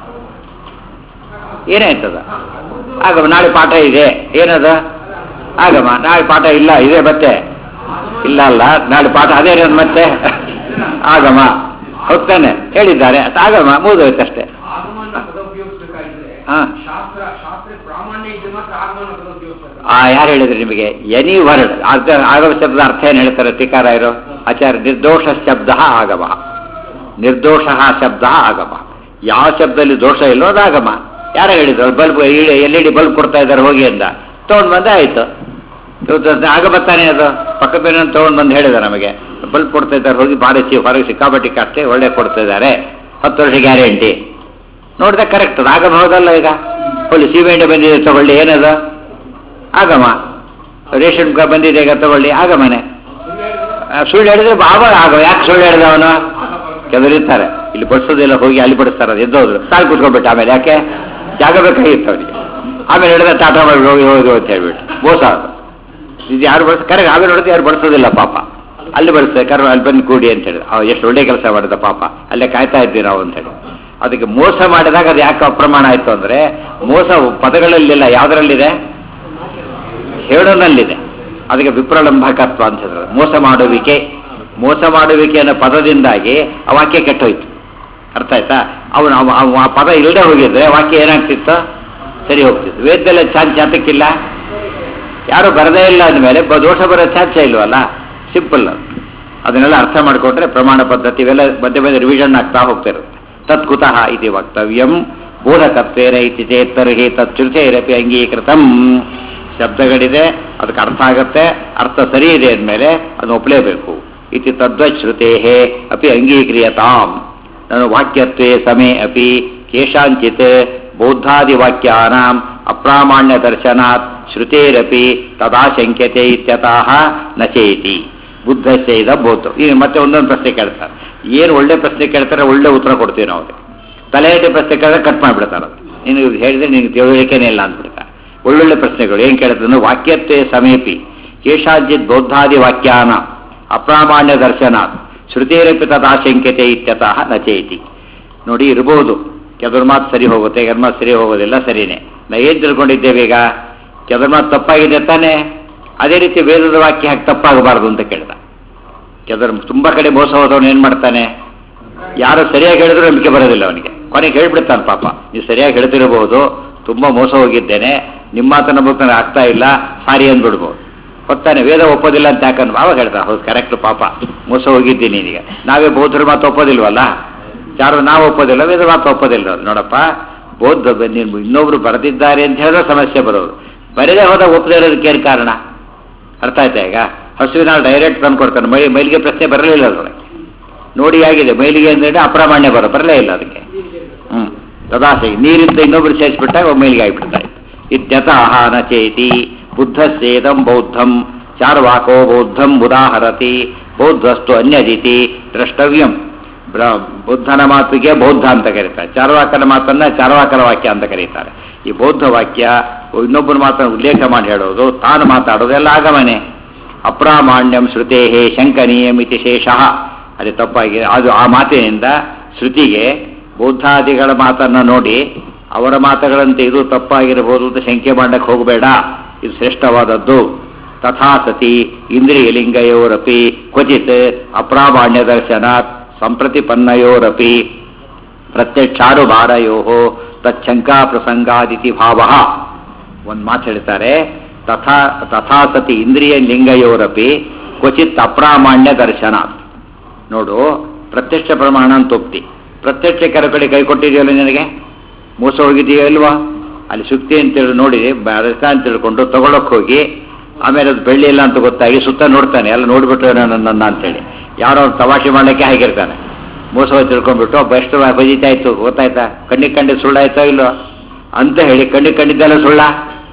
ಏನಾಯ್ತದ ಆಗಮ್ಮ ನಾಳೆ ಪಾಠ ಇದೆ ಏನದ ಆಗಮ್ಮ ನಾಳೆ ಪಾಠ ಇಲ್ಲ ಇದೆ ಮತ್ತೆ ಇಲ್ಲ ಅಲ್ಲ ನಾಳೆ ಪಾಠ ಅದೇ ಇರೋದು ಮತ್ತೆ ಆಗಮ್ಮ ಹೋಗ್ತಾನೆ ಹೇಳಿದ್ದಾರೆ ಅದು ಆಗಮ್ಮ ಮುಗಿದೋಯ್ತಷ್ಟೇ ಆಗಮನ ಪದ ಉಪಯೋಗಿಸ್ಬೇಕಾಗಿದ್ರೆ ಹಾ. ಶಾಸ್ತ್ರ ಶಾಸ್ತ್ರ ಪ್ರಾಮಾಣ್ಯ ಇದ್ರೆ ಮಾತ್ರ ಆಗಮನ ಪದ ಉಪಯೋಗಿಸ್ಬೇಕು ಆ ಯಾರು ಹೇಳಿದ್ರು ನಿಮಗೆ ಎನಿ ವರ್ಡ್ ಅರ್ಥ ಆಗಮ ಶಬ್ದ ಅರ್ಥ ಏನು ಹೇಳ್ತಾರೆ ಟೀಕಾರಾಯರು ಆಚಾರ್ಯ ನಿರ್ದೋಷ ಶಬ್ದ ಆಗಮ ನಿರ್ದೋಷ ಶಬ್ದ ಆಗಮ ಯಾವ ಶಬ್ದದಲ್ಲಿ ದೋಷ ಇಲ್ಲೋ ಅದು ಆಗಮ ಯಾರು ಹೇಳಿದ್ರು bulb L E D bulb ಕೊಡ್ತಾ ಇದ್ದಾರೆ ಹೋಗಿ ಅಂತ ತೊಗೊಂಡು ಬಂದೆ ಆಯ್ತು ಇವತ್ತು ಆಗಮ ತಾನೇ ಅದು ಪಕ್ಕದ ಬೇರೆ ತೊಗೊಂಡು ಬಂದು ಹೇಳಿದ ನಮಗೆ ಬಲ್ಬ್ ಕೊಡ್ತಾ ಇದ್ದಾರೆ ಹೋಗಿ ಬಾರಿಸಿ ಹೊರಗೆ ಸಿಕ್ಕಾಪಟ್ಟಿ ಕಷ್ಟೇ ಒಳ್ಳೆ ಕೊಡ್ತಾ ಇದ್ದಾರೆ ಹತ್ತು ವರ್ಷ ಗ್ಯಾರಂಟಿ ನೋಡಿದ್ರೆ ಕರೆಕ್ಟ್ ಅದು ಆಗಮ ಹೌದಲ್ಲ ಈಗ ಒಳ್ಳೆ ಸೀಮೆಂಟ್ ಬಂದಿದೆ ತಗೊಳ್ಳಿ ಏನದು ಆಗಮ ರೇಷನ್ ಕಾರ್ಡ್ ಬಂದಿದೆ ಈಗ ತಗೊಳ್ಳಿ ಆಗಮನೆ ಆ, ಸುಳ್ಳು ಹೇಳಿದ್ರೆ ಬಾಬಾ ಆಗ ಯಾಕೆ ಸುಳ್ಳು ಹೇಳಿದ ಅವನು ಕೆಲವರು ಇರ್ತಾರೆ ಇಲ್ಲಿ ಬಡಿಸೋದಿಲ್ಲ ಹೋಗಿ ಅಲ್ಲಿ ಬಡಿಸ್ತಾರೆ ಅದು ಎದ್ದೋದ್ರು ಸಾಕು ಕುತ್ಕೊಂಡ್ಬಿಟ್ಟು ಆಮೇಲೆ ಯಾಕೆ ಜಾಗ ಬೇಕಾಗಿತ್ತು ಅವನಿಗೆ ಆಮೇಲೆ ಹೇಳಿದ್ರೆ ಟಾಟಾ ಮಾಡಿ ಹೋಗಿ ಹೋಗಿ ಅಂತ ಹೇಳ್ಬಿಟ್ಟು ಮೋಸ ಅದು ಇದು ಯಾರು ಬಡಿಸ್ ಕರೆಗೆ ಆಮೇಲೆ ನೋಡಿದ್ರೆ ಯಾರು ಬಡಿಸೋದಿಲ್ಲ ಪಾಪ ಅಲ್ಲಿ ಬಡಿಸ್ತಾರೆ ಕರ್ ಅಲ್ಲಿ ಬಂದು ಕೂಡಿ ಅಂತ ಹೇಳಿದ್ರು ಅವ ಎಷ್ಟು ಒಳ್ಳೆ ಕೆಲಸ ಮಾಡಿದ ಪಾಪ ಅಲ್ಲೇ ಕಾಯ್ತಾ ಇದ್ದೀವಿ ನಾವು ಅಂತ ಹೇಳಿ ಅದಕ್ಕೆ ಮೋಸ ಮಾಡಿದಾಗ ಅದು ಯಾಕೆ ಅಪ್ರಮಾಣ ಆಯ್ತು ಅಂದ್ರೆ ಮೋಸ ಪದಗಳಲ್ಲಿಲ್ಲ ಯಾವ್ದ್ರಲ್ಲಿದೆ ಹೇಳೋನಲ್ಲಿದೆ ಅದಕ್ಕೆ ವಿಪ್ರಲಂಬಕತ್ವ ಅಂತ ಹೇಳಿದ್ರು ಮೋಸ ಮಾಡುವಿಕೆ ಮೋಸ ಮಾಡುವಿಕೆ ಅನ್ನೋ ಪದದಿಂದಾಗಿ ಆ ವಾಕ್ಯ ಕೆಟ್ಟೋಯ್ತು ಅರ್ಥ ಆಯ್ತಾ ಅವನು ಅವ- ಅವ ಆ ಪದ ಇಲ್ಲದೆ ಹೋಗಿದ್ರೆ ವಾಕ್ಯ ಏನಾಗ್ತಿತ್ತು ಸರಿ ಹೋಗ್ತಿತ್ತು ವೇದದಲ್ಲೇ ಚಾನ್ಸ್ ಜಾತಕ್ಕಿಲ್ಲ ಯಾರು ಬರದೇ ಇಲ್ಲ ಅಂದಮೇಲೆ ಬ- ದೋಷ ಬರೋ ಚಾನ್ಸ ಇಲ್ವಲ್ಲ ಸಿಂಪಲ್ ಅದನ್ನೆಲ್ಲ ಅರ್ಥ ಮಾಡಿಕೊಂಡ್ರೆ ಪ್ರಮಾಣ ಪದ್ಧತಿ ಇವೆಲ್ಲ ಮಧ್ಯೆ ಮಧ್ಯೆ ರಿವಿಷನ್ ಆಗ್ತಾ ಹೋಗ್ತಿರುತ್ತೆ ತತ್ಕುತಃ ಇತಿ ವಕ್ತವ್ಯಂ ಬೋಧಕತ್ವೇನ ಇತಿ ಚೇತ್ ತರ್ಹಿ ತಚ್ಚುತೇರಪಿ ಅಂಗೀಕೃತಂ ಶಬ್ದಗಳಿದೆ ಅದಕ್ಕೆ ಅರ್ಥ ಆಗುತ್ತೆ ಅರ್ಥ ಸರಿ ಇದೆ ಅಂದಮೇಲೆ ಅದನ್ನು ಒಪ್ಪಲೇಬೇಕು ಇತಿ ತದ್ವಚ್ಛ್ರುತೇ ಅಪಿ ಅಂಗೀಕ್ರಿಯತಾಂ ನಾನು ವಾಕ್ಯತ್ವೇ ಸಮೇ ಅಪಿ ಕೇಶಾಂಚಿತ್ ಬೌದ್ಧಾದಿವಾಕ್ಯಾನಾಂ ಅಪ್ರಾಮಾಣ್ಯ ದರ್ಶನಾತ್ ಶ್ರುತೇರಪಿ ತದಾಶಂಕ್ಯತೆ ಇತ್ಯತಃ ನಚೇತಿ ಬುದ್ಧಸ್ಯ ಇದ ಬೋಧು ಈಗ ಮತ್ತೆ ಒಂದೊಂದು ಪ್ರಶ್ನೆ ಕೇಳ್ತಾರೆ ಏನು ಒಳ್ಳೆ ಪ್ರಶ್ನೆ ಕೇಳ್ತಾರೆ ಒಳ್ಳೆ ಉತ್ತರ ಕೊಡ್ತೀವಿ ನಾವು ಅವ್ರಿಗೆ. ತಲೆಹೆಟ್ಟಿ ಪ್ರಶ್ನೆ ಕೇಳಿದ್ರೆ ಕಟ್ ಮಾಡಿಬಿಡ್ತಾರೆ ಅದು ನೀನು ಹೇಳಿದ್ರೆ ನಿನಗೆ ತಿಳುವಳಿಕೆನೇ ಇಲ್ಲ ಅಂದ್ಬಿಡ್ತಾರೆ ಒಳ್ಳೊಳ್ಳೆ ಪ್ರಶ್ನೆಗಳು ಏನು ಕೇಳ್ತಾರೆ ವಾಕ್ಯತ್ವೇ ಸಮೀಪಿ ಕೇಶಾಜಿತ್ ಬೌದ್ಧಾದಿ ವಾಕ್ಯಾನ ಅಪ್ರಾಮಾಣ್ಯ ದರ್ಶನ ಶ್ರುತಿರಪಿ ತದಾಶಂಕ್ಯತೆ ಇತ್ಯತಃ ನಚೇತಿ ನೋಡಿ ಇರ್ಬೋದು ಕೆಲವ್ರ ಮಾತು ಸರಿ ಹೋಗುತ್ತೆ ಕೆಲವ್ರ ಮಾತು ಸರಿ ಹೋಗೋದಿಲ್ಲ ಸರಿನೇ ನಾ ಏನು ತಿಳ್ಕೊಂಡಿದ್ದೇವೆ ಈಗ ಕೆಲವ್ರ ಮಾತು ತಪ್ಪಾಗಿದೆ ತಾನೇ ಅದೇ ರೀತಿ ವೇದದ ವಾಕ್ಯ ಹಾಕಿ ತಪ್ಪಾಗಬಾರ್ದು ಅಂತ ಕೇಳ್ದ ಕೆಲವರು ತುಂಬ ಕಡೆ ಮೋಸ ಹೋದವನು ಏನು ಮಾಡ್ತಾನೆ ಯಾರು ಸರಿಯಾಗಿ ಹೇಳಿದ್ರು ನಂಬಿಕೆ ಬರೋದಿಲ್ಲ ಅವನಿಗೆ ಕೊನೆಗೆ ಹೇಳ್ಬಿಡ್ತಾನೆ ಪಾಪ ನೀವು ಸರಿಯಾಗಿ ಹೇಳ್ತಿರಬಹುದು ತುಂಬ ಮೋಸ ಹೋಗಿದ್ದೇನೆ ನಿಮ್ಮ ಮಾತು ನಂಬಕ್ಕೆ ಆಗ್ತಾ ಇಲ್ಲ ಸಾರಿ ಅಂದ್ಬಿಡ್ಬೋದು ಹೊತ್ತಾನೆ ವೇದ ಒಪ್ಪೋದಿಲ್ಲ ಅಂತ ಯಾಕಂದ್ರೆ ಅವಾಗ ಹೇಳ್ತಾ ಹೌದು ಕರೆಕ್ಟ್ ಪಾಪ ಮೋಸ ಹೋಗಿದ್ದೀನಿ ನೀನೀಗ ನಾವೇ ಬೌದ್ಧರ ಮಾತು ಒಪ್ಪೋದಿಲ್ವಲ್ಲ ಯಾರು ನಾವು ಒಪ್ಪೋದಿಲ್ಲ ವೇದ ಮಾತು ಒಪ್ಪೋದಿಲ್ಲ ಅವ್ರು. ನೋಡಪ್ಪ ಬೌದ್ಧ ಬ- ನೀನು ಇನ್ನೊಬ್ರು ಬರೆದಿದ್ದಾರೆ ಅಂತ ಹೇಳಿದ್ರೆ ಸಮಸ್ಯೆ ಬರೋದು ಬರೆದೇ ಹೋದಾಗ ಒಪ್ಪದೇ ಇರೋದಕ್ಕೆ ಏನು ಕಾರಣ ಅರ್ಥ ಆಯ್ತಾ ಈಗ ಹಸುವಿನ ಡೈರೆಕ್ಟ್ ತಂದು ಕೊಡ್ತಾನೆ ಮೈ ಮೈಲಿಗೆ ಪ್ರಶ್ನೆ ಬರಲಿಲ್ಲ ಅದರೊಳಗೆ ನೋಡಿ ಆಗಿದೆ ಮೈಲಿಗೆ ಅಂದ್ರೆ ಅಪ್ರಾಮಾಣ್ಯ ಬರೋ ಬರಲೇ ಇಲ್ಲ ಅದಕ್ಕೆ ಹ್ಮ್ ತದಾಸೆ ನೀರಿಂದ ಇನ್ನೊಬ್ರು ಸೇರಿಸ್ಬಿಟ್ಟಾಗ ಒಬ್ಬ ಮೈಲಿಗೆ ಆಗಿಬಿಡ್ತಾ ಇತ್ತು ಇತ್ಯತಃ ನ ಚೇತಿ ಬುದ್ಧಸ್ಯೇದಂ ಬೌದ್ಧಂ ಚಾರ್ವಾಕೋ ಬೌದ್ಧಂ ಉದಾಹರತಿ ಬೌದ್ಧಸ್ತು ಅನ್ಯದಿತಿ ದ್ರಷ್ಟವ್ಯಂ ಬ್ರ- ಬುದ್ಧನ ಮಾತಿಗೆ ಬೌದ್ಧ ಅಂತ ಕರೀತಾರೆ ಚಾರ್ವಾಕನ ಮಾತನ್ನ ಚಾರ್ವಾಕನ ವಾಕ್ಯ ಅಂತ ಕರೀತಾರೆ ಈ ಬೌದ್ಧ ವಾಕ್ಯ ಇನ್ನೊಬ್ಬನ ಮಾತನ್ನು ಉಲ್ಲೇಖ ಮಾಡಿ ಹೇಳೋದು ತಾನು ಮಾತಾಡೋದು ಎಲ್ಲ ಆಗಮನೆ ಅಪ್ರಾಮಾಣ್ಯಂ ಶ್ರುತೇ ಶಂಕನೀಯಂ ಇತಿ ಶೇಷಃ ಅದು ತಪ್ಪಾಗಿದೆ ಅದು ಆ ಮಾತಿನಿಂದ ಶ್ರುತಿಗೆ ಬೌದ್ಧಾದಿಗಳ ಮಾತನ್ನ ನೋಡಿ ಅವರ ಮಾತುಗಳಂತೆ ಇದು ತಪ್ಪಾಗಿರಬಹುದು ಅಂತ ಶಂಕೆ ಮಾಡಕ್ಕೆ ಹೋಗಬೇಡ ಇದು ಶ್ರೇಷ್ಠವಾದದ್ದು ತಥಾ ಸತಿ ಇಂದ್ರಿಯಲಿಂಗಯೋರಪಿ ಕ್ವಚಿತ್ ಅಪ್ರಾಮಾಣ್ಯ ದರ್ಶನಾತ್ ಸಂಪ್ರತಿಪನ್ನಯೋರಪಿ ಪ್ರತ್ಯಕ್ಷಾರುಭಾರಯೋ ತಚ್ಚಂಕಾ ಪ್ರಸಂಗಾದಿತಿ ಭಾವ ಒಂದು ಮಾತು ಹೇಳ್ತಾರೆ ತಥಾ ತಥಾ ಸತಿ ಇಂದ್ರಿಯ ಲಿಂಗಯೋರಪಿ ಕ್ವಚಿತ್ ಅಪ್ರಾಮಾಣ್ಯ ದರ್ಶನ ನೋಡು ಪ್ರತ್ಯಕ್ಷ ಪ್ರಮಾಣ ಅಂತ ಒಪ್ತಿ ಪ್ರತ್ಯಕ್ಷ ಕೆಲ ಕಡೆ ಕೈ ಕೊಟ್ಟಿದೆಯಲ್ಲ ನಿನಗೆ ಮೋಸ ಹೋಗಿದೆಯೋ ಇಲ್ವಾ ಅಲ್ಲಿ ಸುತ್ತಿ ಅಂತೇಳಿ ನೋಡಿ ರಸ್ತೆ ಅಂತ ತಿಳ್ಕೊಂಡು ತಗೊಳಕ್ ಹೋಗಿ ಆಮೇಲೆ ಅದು ಬೆಳ್ಳಿ ಇಲ್ಲ ಅಂತ ಗೊತ್ತಾಗಿ ಸುತ್ತ ನೋಡ್ತಾನೆ ಎಲ್ಲ ನೋಡ್ಬಿಟ್ಟು ನನ್ನ ಅಂತೇಳಿ ಯಾರೋ ಅವ್ನು ತಮಾಷೆ ಮಾಡಲಿಕ್ಕೆ ಹಾಕಿರ್ತಾನೆ ಮೋಸವಾಗಿ ತಿಳ್ಕೊಂಡ್ಬಿಟ್ಟು ಬೆಸ್ಟ್ ಬಜಿತಾ ಇತ್ತು ಗೊತ್ತಾಯ್ತಾ ಕಣ್ಣಿಗೆ ಕಂಡಿದ್ದು ಸುಳ್ಳಾಯ್ತೋ ಇಲ್ಲೋ ಅಂತ ಹೇಳಿ ಕಣ್ಣಿಗೆ ಕಂಡಿದ್ದೆಲ್ಲ ಸುಳ್ಳ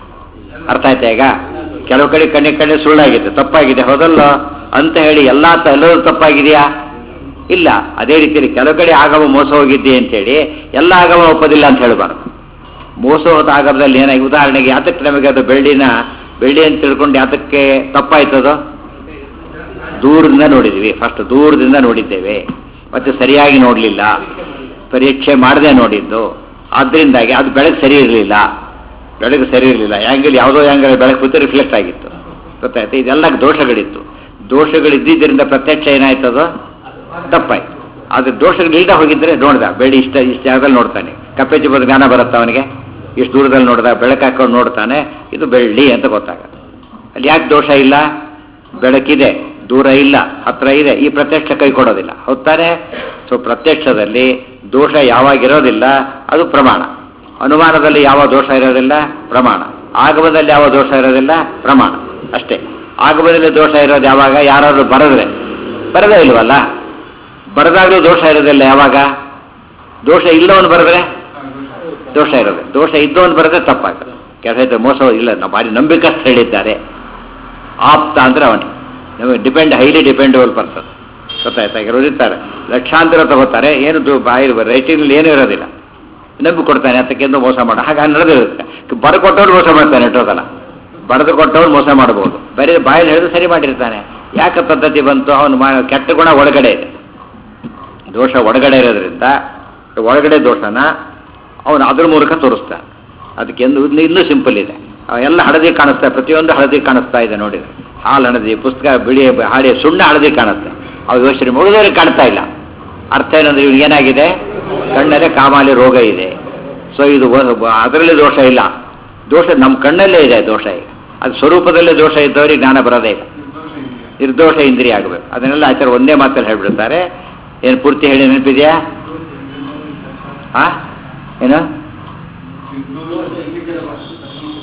ಅರ್ಥ ಆಯ್ತಾ ಈಗ ಕೆಲವು ಕಡೆ ಕಣ್ಣಿಗೆ ಕಂಡಿದ್ದು ಸುಳ್ಳಾಗಿದೆ ತಪ್ಪಾಗಿದೆ ಹೌದಲ್ಲ ಅಂತ ಹೇಳಿ ಎಲ್ಲ ತ- ಎಲ್ಲರೂ ತಪ್ಪಾಗಿದೆಯಾ ಇಲ್ಲ ಅದೇ ರೀತಿಯಲ್ಲಿ ಕೆಲವು ಕಡೆ ಆಗಮ ಮೋಸ ಹೋಗಿದ್ದೆ ಅಂತೇಳಿ ಎಲ್ಲ ಆಗಮ ಒಪ್ಪೋದಿಲ್ಲ ಅಂತ ಹೇಳಬಾರ್ದು ಮೋಸ ಹೋದ ಆಗಮದಲ್ಲಿ ಏನಾಗಿ ಉದಾಹರಣೆಗೆ ಯಾತಕ್ಕೆ ನಮಗೆ ಅದು ಬೆಳ್ಳಿನ ಬೆಳ್ಳಿ ಅಂತ ತಿಳ್ಕೊಂಡು ಯಾತಕ್ಕೆ ತಪ್ಪಾಯ್ತದೋ ದೂರದಿಂದ ನೋಡಿದ್ವಿ ಫಸ್ಟ್ ದೂರದಿಂದ ನೋಡಿದ್ದೇವೆ ಮತ್ತೆ ಸರಿಯಾಗಿ ನೋಡಲಿಲ್ಲ ಪರೀಕ್ಷೆ ಮಾಡದೆ ನೋಡಿದ್ದು ಆದ್ರಿಂದಾಗಿ ಅದು ಬೆಳಕು ಸರಿ ಇರಲಿಲ್ಲ ಬೆಳಕು ಸರಿ ಇರಲಿಲ್ಲ ಆ್ಯಂಗಲ್ ಯಾವುದೋ ಆ್ಯಂಗಲ್ ಬೆಳಕು ಬಿಟ್ಟು ರಿಫ್ಲೆಕ್ಟ್ ಆಗಿತ್ತು ಗೊತ್ತಾಯ್ತು ಇದೆಲ್ಲ ದೋಷಗಳಿತ್ತು ದೋಷಗಳಿದ್ದಿದ್ದರಿಂದ ಪ್ರತ್ಯಕ್ಷ ಏನಾಯ್ತದೋ ತಪ್ಪಾಯ್ತು ಆದ್ರೆ ದೋಷಗಳಿಲ್ದ ಹೋಗಿದ್ರೆ ನೋಡ್ದ ಬೆಳ್ಳಿ ಇಷ್ಟ ಇಷ್ಟ ಜಾಗದಲ್ಲಿ ನೋಡ್ತಾನೆ ಕಪ್ಪೆ ಚಿಪ್ಪದ ಜ್ಞಾನ ಬರುತ್ತಾ ಅವನಿಗೆ ಇಷ್ಟು ದೂರದಲ್ಲಿ ನೋಡ್ದ ಬೆಳಕು ಹಾಕೊಂಡು ನೋಡ್ತಾನೆ ಇದು ಬೆಳ್ಳಿ ಅಂತ ಗೊತ್ತಾಗತ್ತೆ ಅಲ್ಲಿ ಯಾಕೆ ದೋಷ ಇಲ್ಲ ಬೆಳಕಿದೆ ದೂರ ಇಲ್ಲ ಹತ್ರ ಇದೆ ಈ ಪ್ರತ್ಯಕ್ಷ ಕೈ ಕೊಡೋದಿಲ್ಲ ಹೊತ್ತಾರೆ ಸೊ ಪ್ರತ್ಯಕ್ಷದಲ್ಲಿ ದೋಷ ಯಾವಾಗಿರೋದಿಲ್ಲ ಅದು ಪ್ರಮಾಣ ಅನುಮಾನದಲ್ಲಿ ಯಾವ ದೋಷ ಇರೋದಿಲ್ಲ ಪ್ರಮಾಣ ಆಗಮದಲ್ಲಿ ಯಾವ ದೋಷ ಇರೋದಿಲ್ಲ ಪ್ರಮಾಣ ಅಷ್ಟೇ ಆಗಮದಲ್ಲಿ ದೋಷ ಇರೋದು ಯಾವಾಗ ಯಾರಾದ್ರೂ ಬರೆದ್ರೆ ಬರದೇ ಇಲ್ವಲ್ಲ ಬರೆದಾಗಲೂ ದೋಷ ಇರೋದಿಲ್ಲ ಯಾವಾಗ ದೋಷ ಇಲ್ಲವನು ಬರೆದ್ರೆ ದೋಷ ಇರೋದು ದೋಷ ಇದ್ದವನು ಬರೆದ್ರೆ ತಪ್ಪಾಗ್ತದೆ ಕೆಲಸ ಮೋಸ ಇಲ್ಲ ನಾವು ಭಾರಿ ನಂಬಿಕಸ್ಥ ಹೇಳಿದ್ದಾರೆ ಆಪ್ತ ಅಂದ್ರೆ ಅವನಿಗೆ ನಮಗೆ ಡಿಪೆಂಡ್ ಹೈಲಿ ಡಿಪೆಂಡಬಲ್ ಪರ್ಸನ್ ಗೊತ್ತಾಯ್ತಾ ಕೆಲವರು ಇರ್ತಾರೆ ಲಕ್ಷಾಂತರ ತಗೋತಾರೆ ಏನು ದು- ಬಾಯಿ ರೈಟಿಂಗ್ಲಿ ಏನೂ ಇರೋದಿಲ್ಲ ನಂಬಿ ಕೊಡ್ತಾನೆ ಅದಕ್ಕೆಂದು ಮೋಸ ಮಾಡ ಹಾಗೆ ನಡೆದಿರುತ್ತೆ ಬರಕೊಟ್ಟವ್ರು ಮೋಸ ಮಾಡ್ತಾನೆ ಎಷ್ಟೋದಲ್ಲ ಬರೆದು ಕೊಟ್ಟವ್ರು ಮೋಸ ಮಾಡ್ಬೋದು ಬರೀ ಬಾಯಲ್ಲಿ ಹೇಳಿದ್ರೆ ಸರಿ ಮಾಡಿರ್ತಾನೆ ಯಾಕೆ ಪದ್ಧತಿ ಬಂತು ಅವನು ಮಾ ಕೆಟ್ಟ ಗುಣ ಒಳಗಡೆ ಇದೆ ದೋಷ ಒಳಗಡೆ ಇರೋದ್ರಿಂದ ಒಳಗಡೆ ದೋಷನ ಅವನು ಅದ್ರ ಮೂಲಕ ತೋರಿಸ್ತಾನೆ ಅದಕ್ಕೆ ಎಂದು ಇನ್ನು ಇನ್ನೂ ಸಿಂಪಲ್ ಇದೆ ಅವ ಎಲ್ಲ ಹಳದಿ ಕಾಣಿಸ್ತಾ ಪ್ರತಿಯೊಂದು ಹಳದಿ ಕಾಣಿಸ್ತಾ ಇದೆ ನೋಡಿದ್ರೆ ಹಾಲು ಹಳದಿ ಪುಸ್ತಕ ಬಿಳಿ ಹಾಡಿ ಸುಣ್ಣ ಹಳದಿ ಕಾಣುತ್ತೆ ಅವು ಯೋಚನೆ ಮುಗಿದವರಿಗೆ ಕಾಣ್ತಾ ಇಲ್ಲ ಅರ್ಥ ಏನಂದ್ರೆ ಇವ್ನಿಗೆ ಏನಾಗಿದೆ ಕಣ್ಣಲ್ಲೇ ಕಾಮಾಲೆ ರೋಗ ಇದೆ ಸೊ ಇದು ಒ- ಅದರಲ್ಲಿ ದೋಷ ಇಲ್ಲ ದೋಷ ನಮ್ಮ ಕಣ್ಣಲ್ಲೇ ಇದೆ ದೋಷ ಈಗ ಅದು ಸ್ವರೂಪದಲ್ಲೇ ದೋಷ ಇದ್ದವರಿಗೆ ಜ್ಞಾನ ಬರೋದೇ ಇಲ್ಲ ನಿರ್ದೋಷ ಇಂದ್ರಿಯ ಆಗಬೇಕು ಅದನ್ನೆಲ್ಲ ಆಚಾರ ಒಂದೇ ಮಾತಲ್ಲಿ ಹೇಳ್ಬಿಡ್ತಾರೆ ಏನು ಪೂರ್ತಿ ಹೇಳಿ ನೆನಪಿದೆಯಾ ಆ ಏನು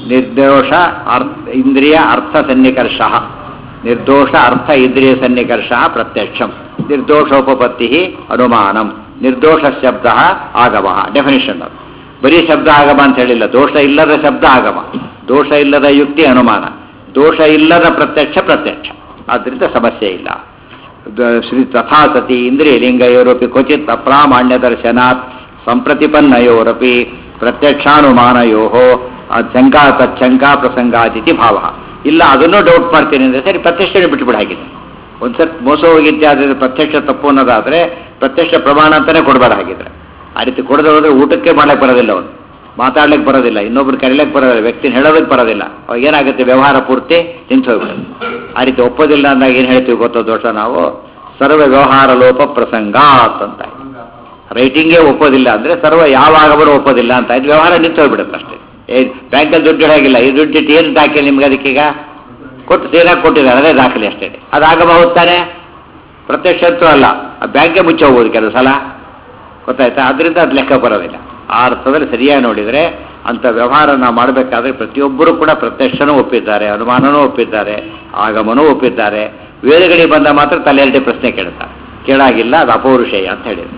ನಿರ್ದೋಷ ಅರ್ಥ ಇಂದ್ರಿಯ ಅರ್ಥ ಸನ್ನಿಕರ್ಷ ನಿರ್ದೋಷ ಅರ್ಥ ಇಂದ್ರಿಯ ಸನ್ನಿಕರ್ಷ ಪ್ರತ್ಯಕ್ಷಂ ನಿರ್ದೋಷೋಪಪತ್ತಿ ಅನುಮಾನಂ ನಿರ್ದೋಷ ಶಬ್ದ ಆಗಮ ಡೆಫಿನಿಷನ್ ಅದು ಬರೀ ಶಬ್ದ ಆಗಮ ಅಂತ ಹೇಳಿಲ್ಲ ದೋಷ ಇಲ್ಲದ ಶಬ್ದ ಆಗಮ ದೋಷ ಇಲ್ಲದ ಯುಕ್ತಿ ಅನುಮಾನ ದೋಷ ಇಲ್ಲದ ಪ್ರತ್ಯಕ್ಷ ಪ್ರತ್ಯಕ್ಷ ಆದ್ದರಿಂದ ಸಮಸ್ಯೆ ಇಲ್ಲ ದ- ಶ್ರೀ ತಥಾ ಸತಿ ಇಂದ್ರಿಯಲಿಂಗಯೋರಪಿ ಕ್ವಚಿತ್ ಅಪ್ರಾಮಾಣ್ಯ ದರ್ಶನಾತ್ ಸಂಪ್ರತಿಪನ್ನಯೋರಪಿ ಪ್ರತ್ಯಕ್ಷಾನುಮಾನಯೋ ಶಂಕಾ ತಚ್ಚಂಕಾ ಪ್ರಸಂಗಾತಿಥಿ ಭಾವ ಇಲ್ಲ ಅದನ್ನು ಡೌಟ್ ಮಾಡ್ತೀನಿ ಅಂದರೆ ಸರಿ ಪ್ರತ್ಯಕ್ಷನೇ ಬಿಟ್ಬಿಡ ಹಾಗಿದೆ ಒಂದ್ಸರಿ ಮೋಸ ಹೋಗಿದ್ದೆ ಆದರೆ ಪ್ರತ್ಯಕ್ಷ ತಪ್ಪು ಅನ್ನೋದಾದರೆ ಪ್ರತ್ಯಕ್ಷ ಪ್ರಮಾಣ ಅಂತಲೇ ಕೊಡಬೇಡ ಹಾಗಿದ್ರೆ ಆ ರೀತಿ ಕೊಡದೆ ಹೋದ್ರೆ ಊಟಕ್ಕೆ ಮಾಡ್ಲಿಕ್ಕೆ ಬರೋದಿಲ್ಲ ಅವನು ಮಾತಾಡ್ಲಿಕ್ಕೆ ಬರೋದಿಲ್ಲ ಇನ್ನೊಬ್ರು ಕರೀಲಿಕ್ಕೆ ಬರೋದಿಲ್ಲ ವ್ಯಕ್ತಿನ ಹೇಳೋದಕ್ಕೆ ಬರೋದಿಲ್ಲ ಅವಾಗ ಏನಾಗುತ್ತೆ ವ್ಯವಹಾರ ಪೂರ್ತಿ ನಿಂತು ಹೋಗ್ಬಿಡುತ್ತೆ ಆ ರೀತಿ ಒಪ್ಪೋದಿಲ್ಲ ಅಂದಾಗ ಏನು ಹೇಳ್ತೀವಿ ಗೊತ್ತೋ ದೋಷ ನಾವು ಸರ್ವ ವ್ಯವಹಾರ ಲೋಪ ಪ್ರಸಂಗಾತ್ ಅಂತ ರೈಟಿಂಗೇ ಒಪ್ಪೋದಿಲ್ಲ ಅಂದರೆ ಸರ್ವ ಯಾವಾಗ ಬರೋ ಒಪ್ಪೋದಿಲ್ಲ ಅಂತ ಇದು ವ್ಯವಹಾರ ನಿಂತು ಹೋಗ್ಬಿಡುತ್ತೆ ಅಷ್ಟೇ ಏ ಬ್ಯಾಂಕಲ್ಲಿ ದುಡ್ಡು ಇಡಾಗಿಲ್ಲ ಈ ದುಡ್ಡು ಇಟ್ಟು ಏನು ದಾಖಲೆ ನಿಮ್ಗೆ ಅದಕ್ಕೀಗ ಕೊಟ್ಟು ಸೇರಾಗಿ ಕೊಟ್ಟಿದ್ದಾರೆ ಅದೇ ದಾಖಲೆ ಅಷ್ಟೇ ಅದಾಗಬಹುದು ತಾನೆ ಪ್ರತ್ಯಕ್ಷ ಅಂತೂ ಅಲ್ಲ ಆ ಬ್ಯಾಂಕೇ ಮುಚ್ಚಿ ಹೋಗ್ಬೋದು ಕೆಲವು ಸಲ ಗೊತ್ತಾಯ್ತಾ ಅದರಿಂದ ಅದು ಲೆಕ್ಕ ಬರೋದಿಲ್ಲ ಆ ಅರ್ಥದಲ್ಲಿ ಸರಿಯಾಗಿ ನೋಡಿದರೆ ಅಂಥ ವ್ಯವಹಾರ ನಾವು ಮಾಡಬೇಕಾದ್ರೆ ಪ್ರತಿಯೊಬ್ಬರು ಕೂಡ ಪ್ರತ್ಯಕ್ಷನೂ ಒಪ್ಪಿದ್ದಾರೆ ಅನುಮಾನನೂ ಒಪ್ಪಿದ್ದಾರೆ ಆಗಮನೂ ಒಪ್ಪಿದ್ದಾರೆ ವೇದಗಳಿಗೆ ಬಂದ ಮಾತ್ರ ತಲೆಯರಟೆ ಪ್ರಶ್ನೆ ಕೇಳ್ತಾರೆ ಕೇಳಾಗಿಲ್ಲ ಅದು ಅಪೌರುಷೇಯ ಅಂತ ಹೇಳಿದ್ರು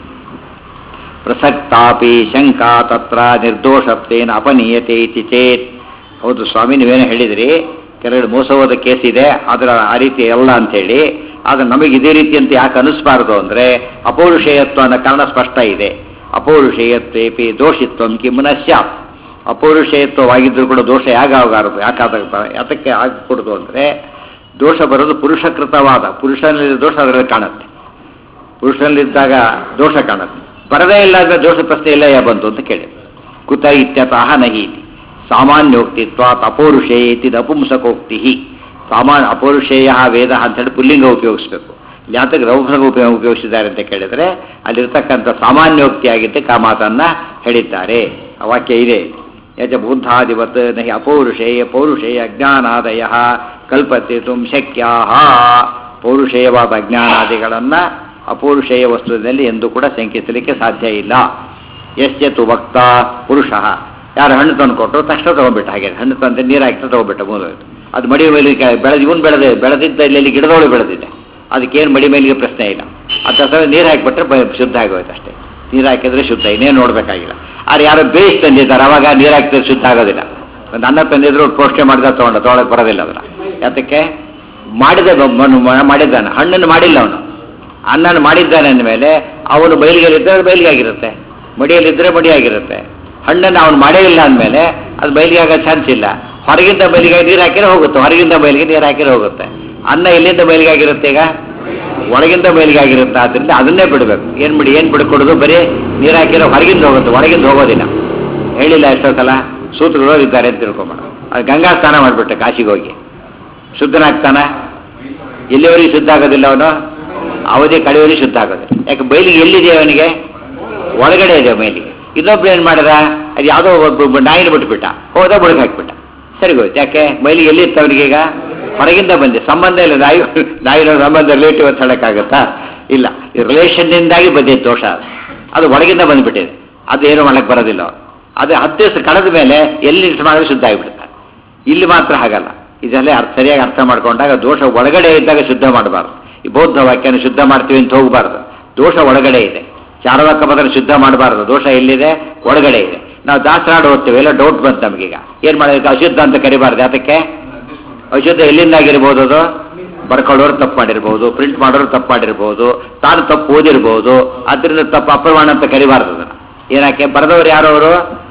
ಪ್ರಸಕ್ತಾಪಿ ಶಂಕಾ ತತ್ರ ನಿರ್ದೋಷತ್ವೇನ ಅಪನೀಯತೆ ಇತಿ ಚೇತ್ ಹೌದು ಸ್ವಾಮಿ ನೀವೇನೋ ಹೇಳಿದ್ರಿ ಕೆಲವರು ಮೋಸ ಹೋದ ಕೇಸ್ ಇದೆ ಅದರ ಆ ರೀತಿ ಅಲ್ಲ ಅಂಥೇಳಿ ಆದರೆ ನಮಗೆ ಇದೇ ರೀತಿ ಅಂತ ಯಾಕೆ ಅನಿಸ್ಬಾರ್ದು ಅಂದರೆ ಅಪೌರುಷೇಯತ್ವ ಅನ್ನೋ ಕಾರಣ ಸ್ಪಷ್ಟ ಇದೆ ಅಪೌರುಷೇಯತ್ವೇಪಿ ದೋಷಿತ್ವಂ ಕಿಮ್ಮನ ಸ್ಯಾತ್ ಅಪೌರುಷೇಯತ್ವವಾಗಿದ್ದರೂ ಕೂಡ ದೋಷ ಯಾಗಾಗಬಾರದು ಯಾಕಾದ ಯಾತಕ್ಕೆ ಆಗಕೂಡದು ಅಂದರೆ ದೋಷ ಬರೋದು ಪುರುಷಕೃತವಾದ ಪುರುಷನಲ್ಲಿ ದೋಷ ಅದರಲ್ಲಿ ಕಾಣುತ್ತೆ ಪುರುಷನಲ್ಲಿದ್ದಾಗ ದೋಷ ಕಾಣುತ್ತೆ ಬರದೇ ಇಲ್ಲ ಅಂದ್ರೆ ದೋಷ ಪ್ರಶ್ನೆ ಇಲ್ಲ ಯಾ ಬಂತು ಅಂತ ಕೇಳಿ ಕುತ ಇತ್ಯತಃ ನಹಿ ಇತಿ ಸಾಮಾನ್ಯೋಕ್ತಿತ್ವಾತ್ ಅಪೌರುಷೇಯತಿ ನಪುಂಸಕೋಕ್ತಿ ಸಾಮಾನ್ಯ ಅಪೌರುಷೇಯ ವೇದ ಅಂತೇಳಿ ಪುಲ್ಲಿಂಗ ಉಪಯೋಗಿಸ್ಬೇಕು ಯಾತಕ್ಕೆ ರೌಪಕ ಉಪಯೋಗ ಉಪಯೋಗಿಸಿದ್ದಾರೆ ಅಂತ ಕೇಳಿದರೆ ಅಲ್ಲಿರ್ತಕ್ಕಂಥ ಸಾಮಾನ್ಯೋಕ್ತಿಯಾಗಿದ್ದಕ್ಕೆ ಆ ಮಾತನ್ನ ಹೇಳಿದ್ದಾರೆ ಆ ವಾಕ್ಯ ಇದೆ ಯಜ ಬುದ್ಧಾದಿವತ್ ನಹಿ ಅಪೌರುಷೇಯ ಪೌರುಷೇಯ ಅಜ್ಞಾನಾದಯ ಕಲ್ಪತಿತುಂ ಶಕ್ಯಾ ಪೌರುಷೇಯವಾದ ಅಜ್ಞಾನಾದಿಗಳನ್ನು ಅಪೌರುಷೇಯ ವಸ್ತುವಿನಲ್ಲಿ ಎಂದು ಕೂಡ ಶಂಕಿಸಲಿಕ್ಕೆ ಸಾಧ್ಯ ಇಲ್ಲ ಎಸ್ಯತು ವಕ್ತ ಪುರುಷ ಯಾರು ಹಣ್ಣು ತಂದು ಕೊಟ್ಟರು ತಕ್ಷಣ ತಗೊಂಡ್ಬಿಟ್ಟ ಹಾಗೆ ಹಣ್ಣು ತಂದು ನೀರು ಹಾಕಿ ತಗೊಂಡ್ಬಿಟ್ಟ ಮೂಲೋಯ್ತು ಅದು ಮಡಿ ಮೇಲೆ ಬೆಳೆದು ಇವನು ಬೆಳೆದೆ ಬೆಳೆದಿದ್ದ ಇಲ್ಲಿ ಗಿಡದೊಳಗೆ ಬೆಳೆದಿದೆ ಅದಕ್ಕೇನು ಮಡಿ ಮೇಲಿಗೆ ಪ್ರಶ್ನೆ ಇಲ್ಲ ಅದು ಸಲ ನೀರು ಹಾಕಿಬಿಟ್ರೆ ಬ- ಶುದ್ಧ ಆಗೋಯ್ತು ಅಷ್ಟೇ ನೀರು ಹಾಕಿದ್ರೆ ಶುದ್ಧ ಇನ್ನೇನು ನೋಡಬೇಕಾಗಿಲ್ಲ ಆದ್ರೆ ಯಾರೋ ಬೇಯಿಸಿ ತಂದಿದ್ದಾರೆ ಅವಾಗ ನೀರು ಹಾಕಿದ್ರೆ ಶುದ್ಧ ಆಗೋದಿಲ್ಲ ಒಂದು ಅನ್ನ ತಂದಿದ್ರು ಪೋಷಣೆ ಮಾಡಿದ ತೊಗೊಂಡ ತೊಗೊಳಕ್ಕೆ ಬರೋದಿಲ್ಲ ಅದನ್ನ ಯಾತಕ್ಕೆ ಮಾಡಿದ ಮಾಡಿದ್ದಾನೆ ಹಣ್ಣನ್ನು ಮಾಡಿಲ್ಲ ಅವನು ಅನ್ನನ ಮಾಡಿದ್ದಾನೆ ಅಂದಮೇಲೆ ಅವನು ಬಯಲಿಗೆಲ್ಲಿದ್ದರೆ ಬಯಲಿಗೆ ಆಗಿರುತ್ತೆ ಮಡಿಯಲ್ಲಿದ್ದರೆ ಮಡಿಯಾಗಿರುತ್ತೆ ಹಣ್ಣನ್ನು ಅವನು ಮಾಡೇ ಇಲ್ಲ ಅಂದಮೇಲೆ ಅದು ಬಯಲಿಗೆ ಆಗೋ ಚಾನ್ಸ್ ಇಲ್ಲ ಹೊರಗಿಂದ ಬಯಲಿಗೆ ನೀರು ಹಾಕಿದ್ರೆ ಹೋಗುತ್ತೆ ಹೊರಗಿಂದ ಬಯಲಿಗೆ ನೀರು ಹಾಕಿದ್ರೆ ಹೋಗುತ್ತೆ ಅನ್ನ ಎಲ್ಲಿಂದ ಬಯಲಿಗೆ ಆಗಿರುತ್ತೆ ಈಗ ಒಳಗಿಂದ ಬಯಲಿಗೆ ಆಗಿರುತ್ತೆ ಆದ್ದರಿಂದ ಅದನ್ನೇ ಬಿಡಬೇಕು ಏನು ಬಿಡಿ ಏನು ಬಿಡ್ಕೊಡೋದು ಬರೀ ನೀರು ಹಾಕಿರೋ ಹೊರಗಿಂದ ಹೋಗುತ್ತೆ ಒಳಗಿಂದ ಹೋಗೋದಿಲ್ಲ ಹೇಳಿಲ್ಲ ಎಷ್ಟೋ ಸಲ ಸೂತ್ರಗಳು ಇದ್ದಾರೆ ಅಂತ ತಿಳ್ಕೊಂಬೇಡ ಅದು ಗಂಗಾ ಸ್ನಾನ ಮಾಡಿಬಿಟ್ಟೆ ಕಾಶಿಗೆ ಹೋಗಿ ಶುದ್ಧನಾಗ್ತಾನ ಎಲ್ಲಿವರೆಗೆ ಶುದ್ಧ ಆಗೋದಿಲ್ಲ ಅವನು ಅವಧಿ ಕಡೆಯವರೆಗೆ ಶುದ್ಧ ಆಗೋದಿಲ್ಲ ಯಾಕೆ ಬಯಲಿಗೆ ಎಲ್ಲಿದೆ ಅವನಿಗೆ ಒಳಗಡೆ ಇದೆ ಮೈಲಿಗೆ ಇನ್ನೊಬ್ರು ಏನು ಮಾಡಿದ ಅದು ಯಾವುದೋ ಒಬ್ಬ ನಾಯಿನ ಬಿಟ್ಬಿಟ್ಟ ಹೋದ ಬುಡಕ್ಕೆ ಹಾಕ್ಬಿಟ್ಟ ಸರಿ ಹೋಯ್ತು ಯಾಕೆ ಮೈಲಿಗೆ ಎಲ್ಲಿತ್ತು ಅವನಿಗೆ ಈಗ ಹೊರಗಿಂದ ಬಂದೆ ಸಂಬಂಧ ಇಲ್ಲ ನಾಯಿ ನಾಯಿನ ಸಂಬಂಧ ರಿಲೇಟಿವ್ ಅಂತ ಹೇಳೋಕ್ಕಾಗತ್ತಾ ಇಲ್ಲ ಈ ರಿಲೇಷನ್ನಿಂದಾಗಿ ಬಂದಿದ್ದು ದೋಷ ಅದು. ಅದು ಒಳಗಿಂದ ಬಂದ್ಬಿಟ್ಟಿದೆ ಅದು ಏನು ಮಾಡಕ್ಕೆ ಬರೋದಿಲ್ಲ ಅವ್ನು. ಅದು ಹತ್ತು ದಿವಸ ಕಳೆದ ಮೇಲೆ ಎಲ್ಲಿ ನಿಲ್ಸಿ ಮಾಡಿದ್ರೆ ಶುದ್ಧ ಆಗಿಬಿಡುತ್ತೆ ಇಲ್ಲಿ ಮಾತ್ರ ಹಾಗಲ್ಲ ಇದೆಲ್ಲ ಅರ್ಥ ಸರಿಯಾಗಿ ಅರ್ಥ ಮಾಡ್ಕೊಂಡಾಗ ದೋಷ ಒಳಗಡೆ ಇದ್ದಾಗ ಶುದ್ಧ ಮಾಡಬಾರ್ದು ಈ ಬೌದ್ಧ ವಾಕ್ಯನ ಶುದ್ಧ ಮಾಡ್ತೀವಿ ಅಂತ ಹೋಗಬಾರ್ದು ದೋಷ ಒಳಗಡೆ ಇದೆ ಚಾರವಾಕ ಪದನ ಶುದ್ಧ ಮಾಡಬಾರ್ದು ದೋಷ ಎಲ್ಲಿದೆ ಒಳಗಡೆ ಇದೆ ನಾವು ದಾಸರಾಡು ಓದ್ತೀವಿ ಎಲ್ಲ ಡೌಟ್ ಬಂತು ನಮಗೀಗ ಏನು ಮಾಡೋದಕ್ಕೆ ಅಶುದ್ಧ ಅಂತ ಕರಿಬಾರ್ದು ಯಾತಕ್ಕೆ ಅಶುದ್ಧ ಎಲ್ಲಿಂದಾಗಿರ್ಬೋದು ಅದು ಬರ್ಕೊಳ್ಳೋರು ತಪ್ಪು ಮಾಡಿರ್ಬೋದು ಪ್ರಿಂಟ್ ಮಾಡೋರು ತಪ್ಪು ಮಾಡಿರ್ಬೋದು ತಾನು ತಪ್ಪು ಓದಿರ್ಬೋದು ಅದರಿಂದ ತಪ್ಪು ಅಪ್ರಮಾಣ ಅಂತ ಕರಿಬಾರ್ದು ಅದನ್ನು ಏನಕ್ಕೆ ಬರೆದವ್ರು ಯಾರು ಅವರು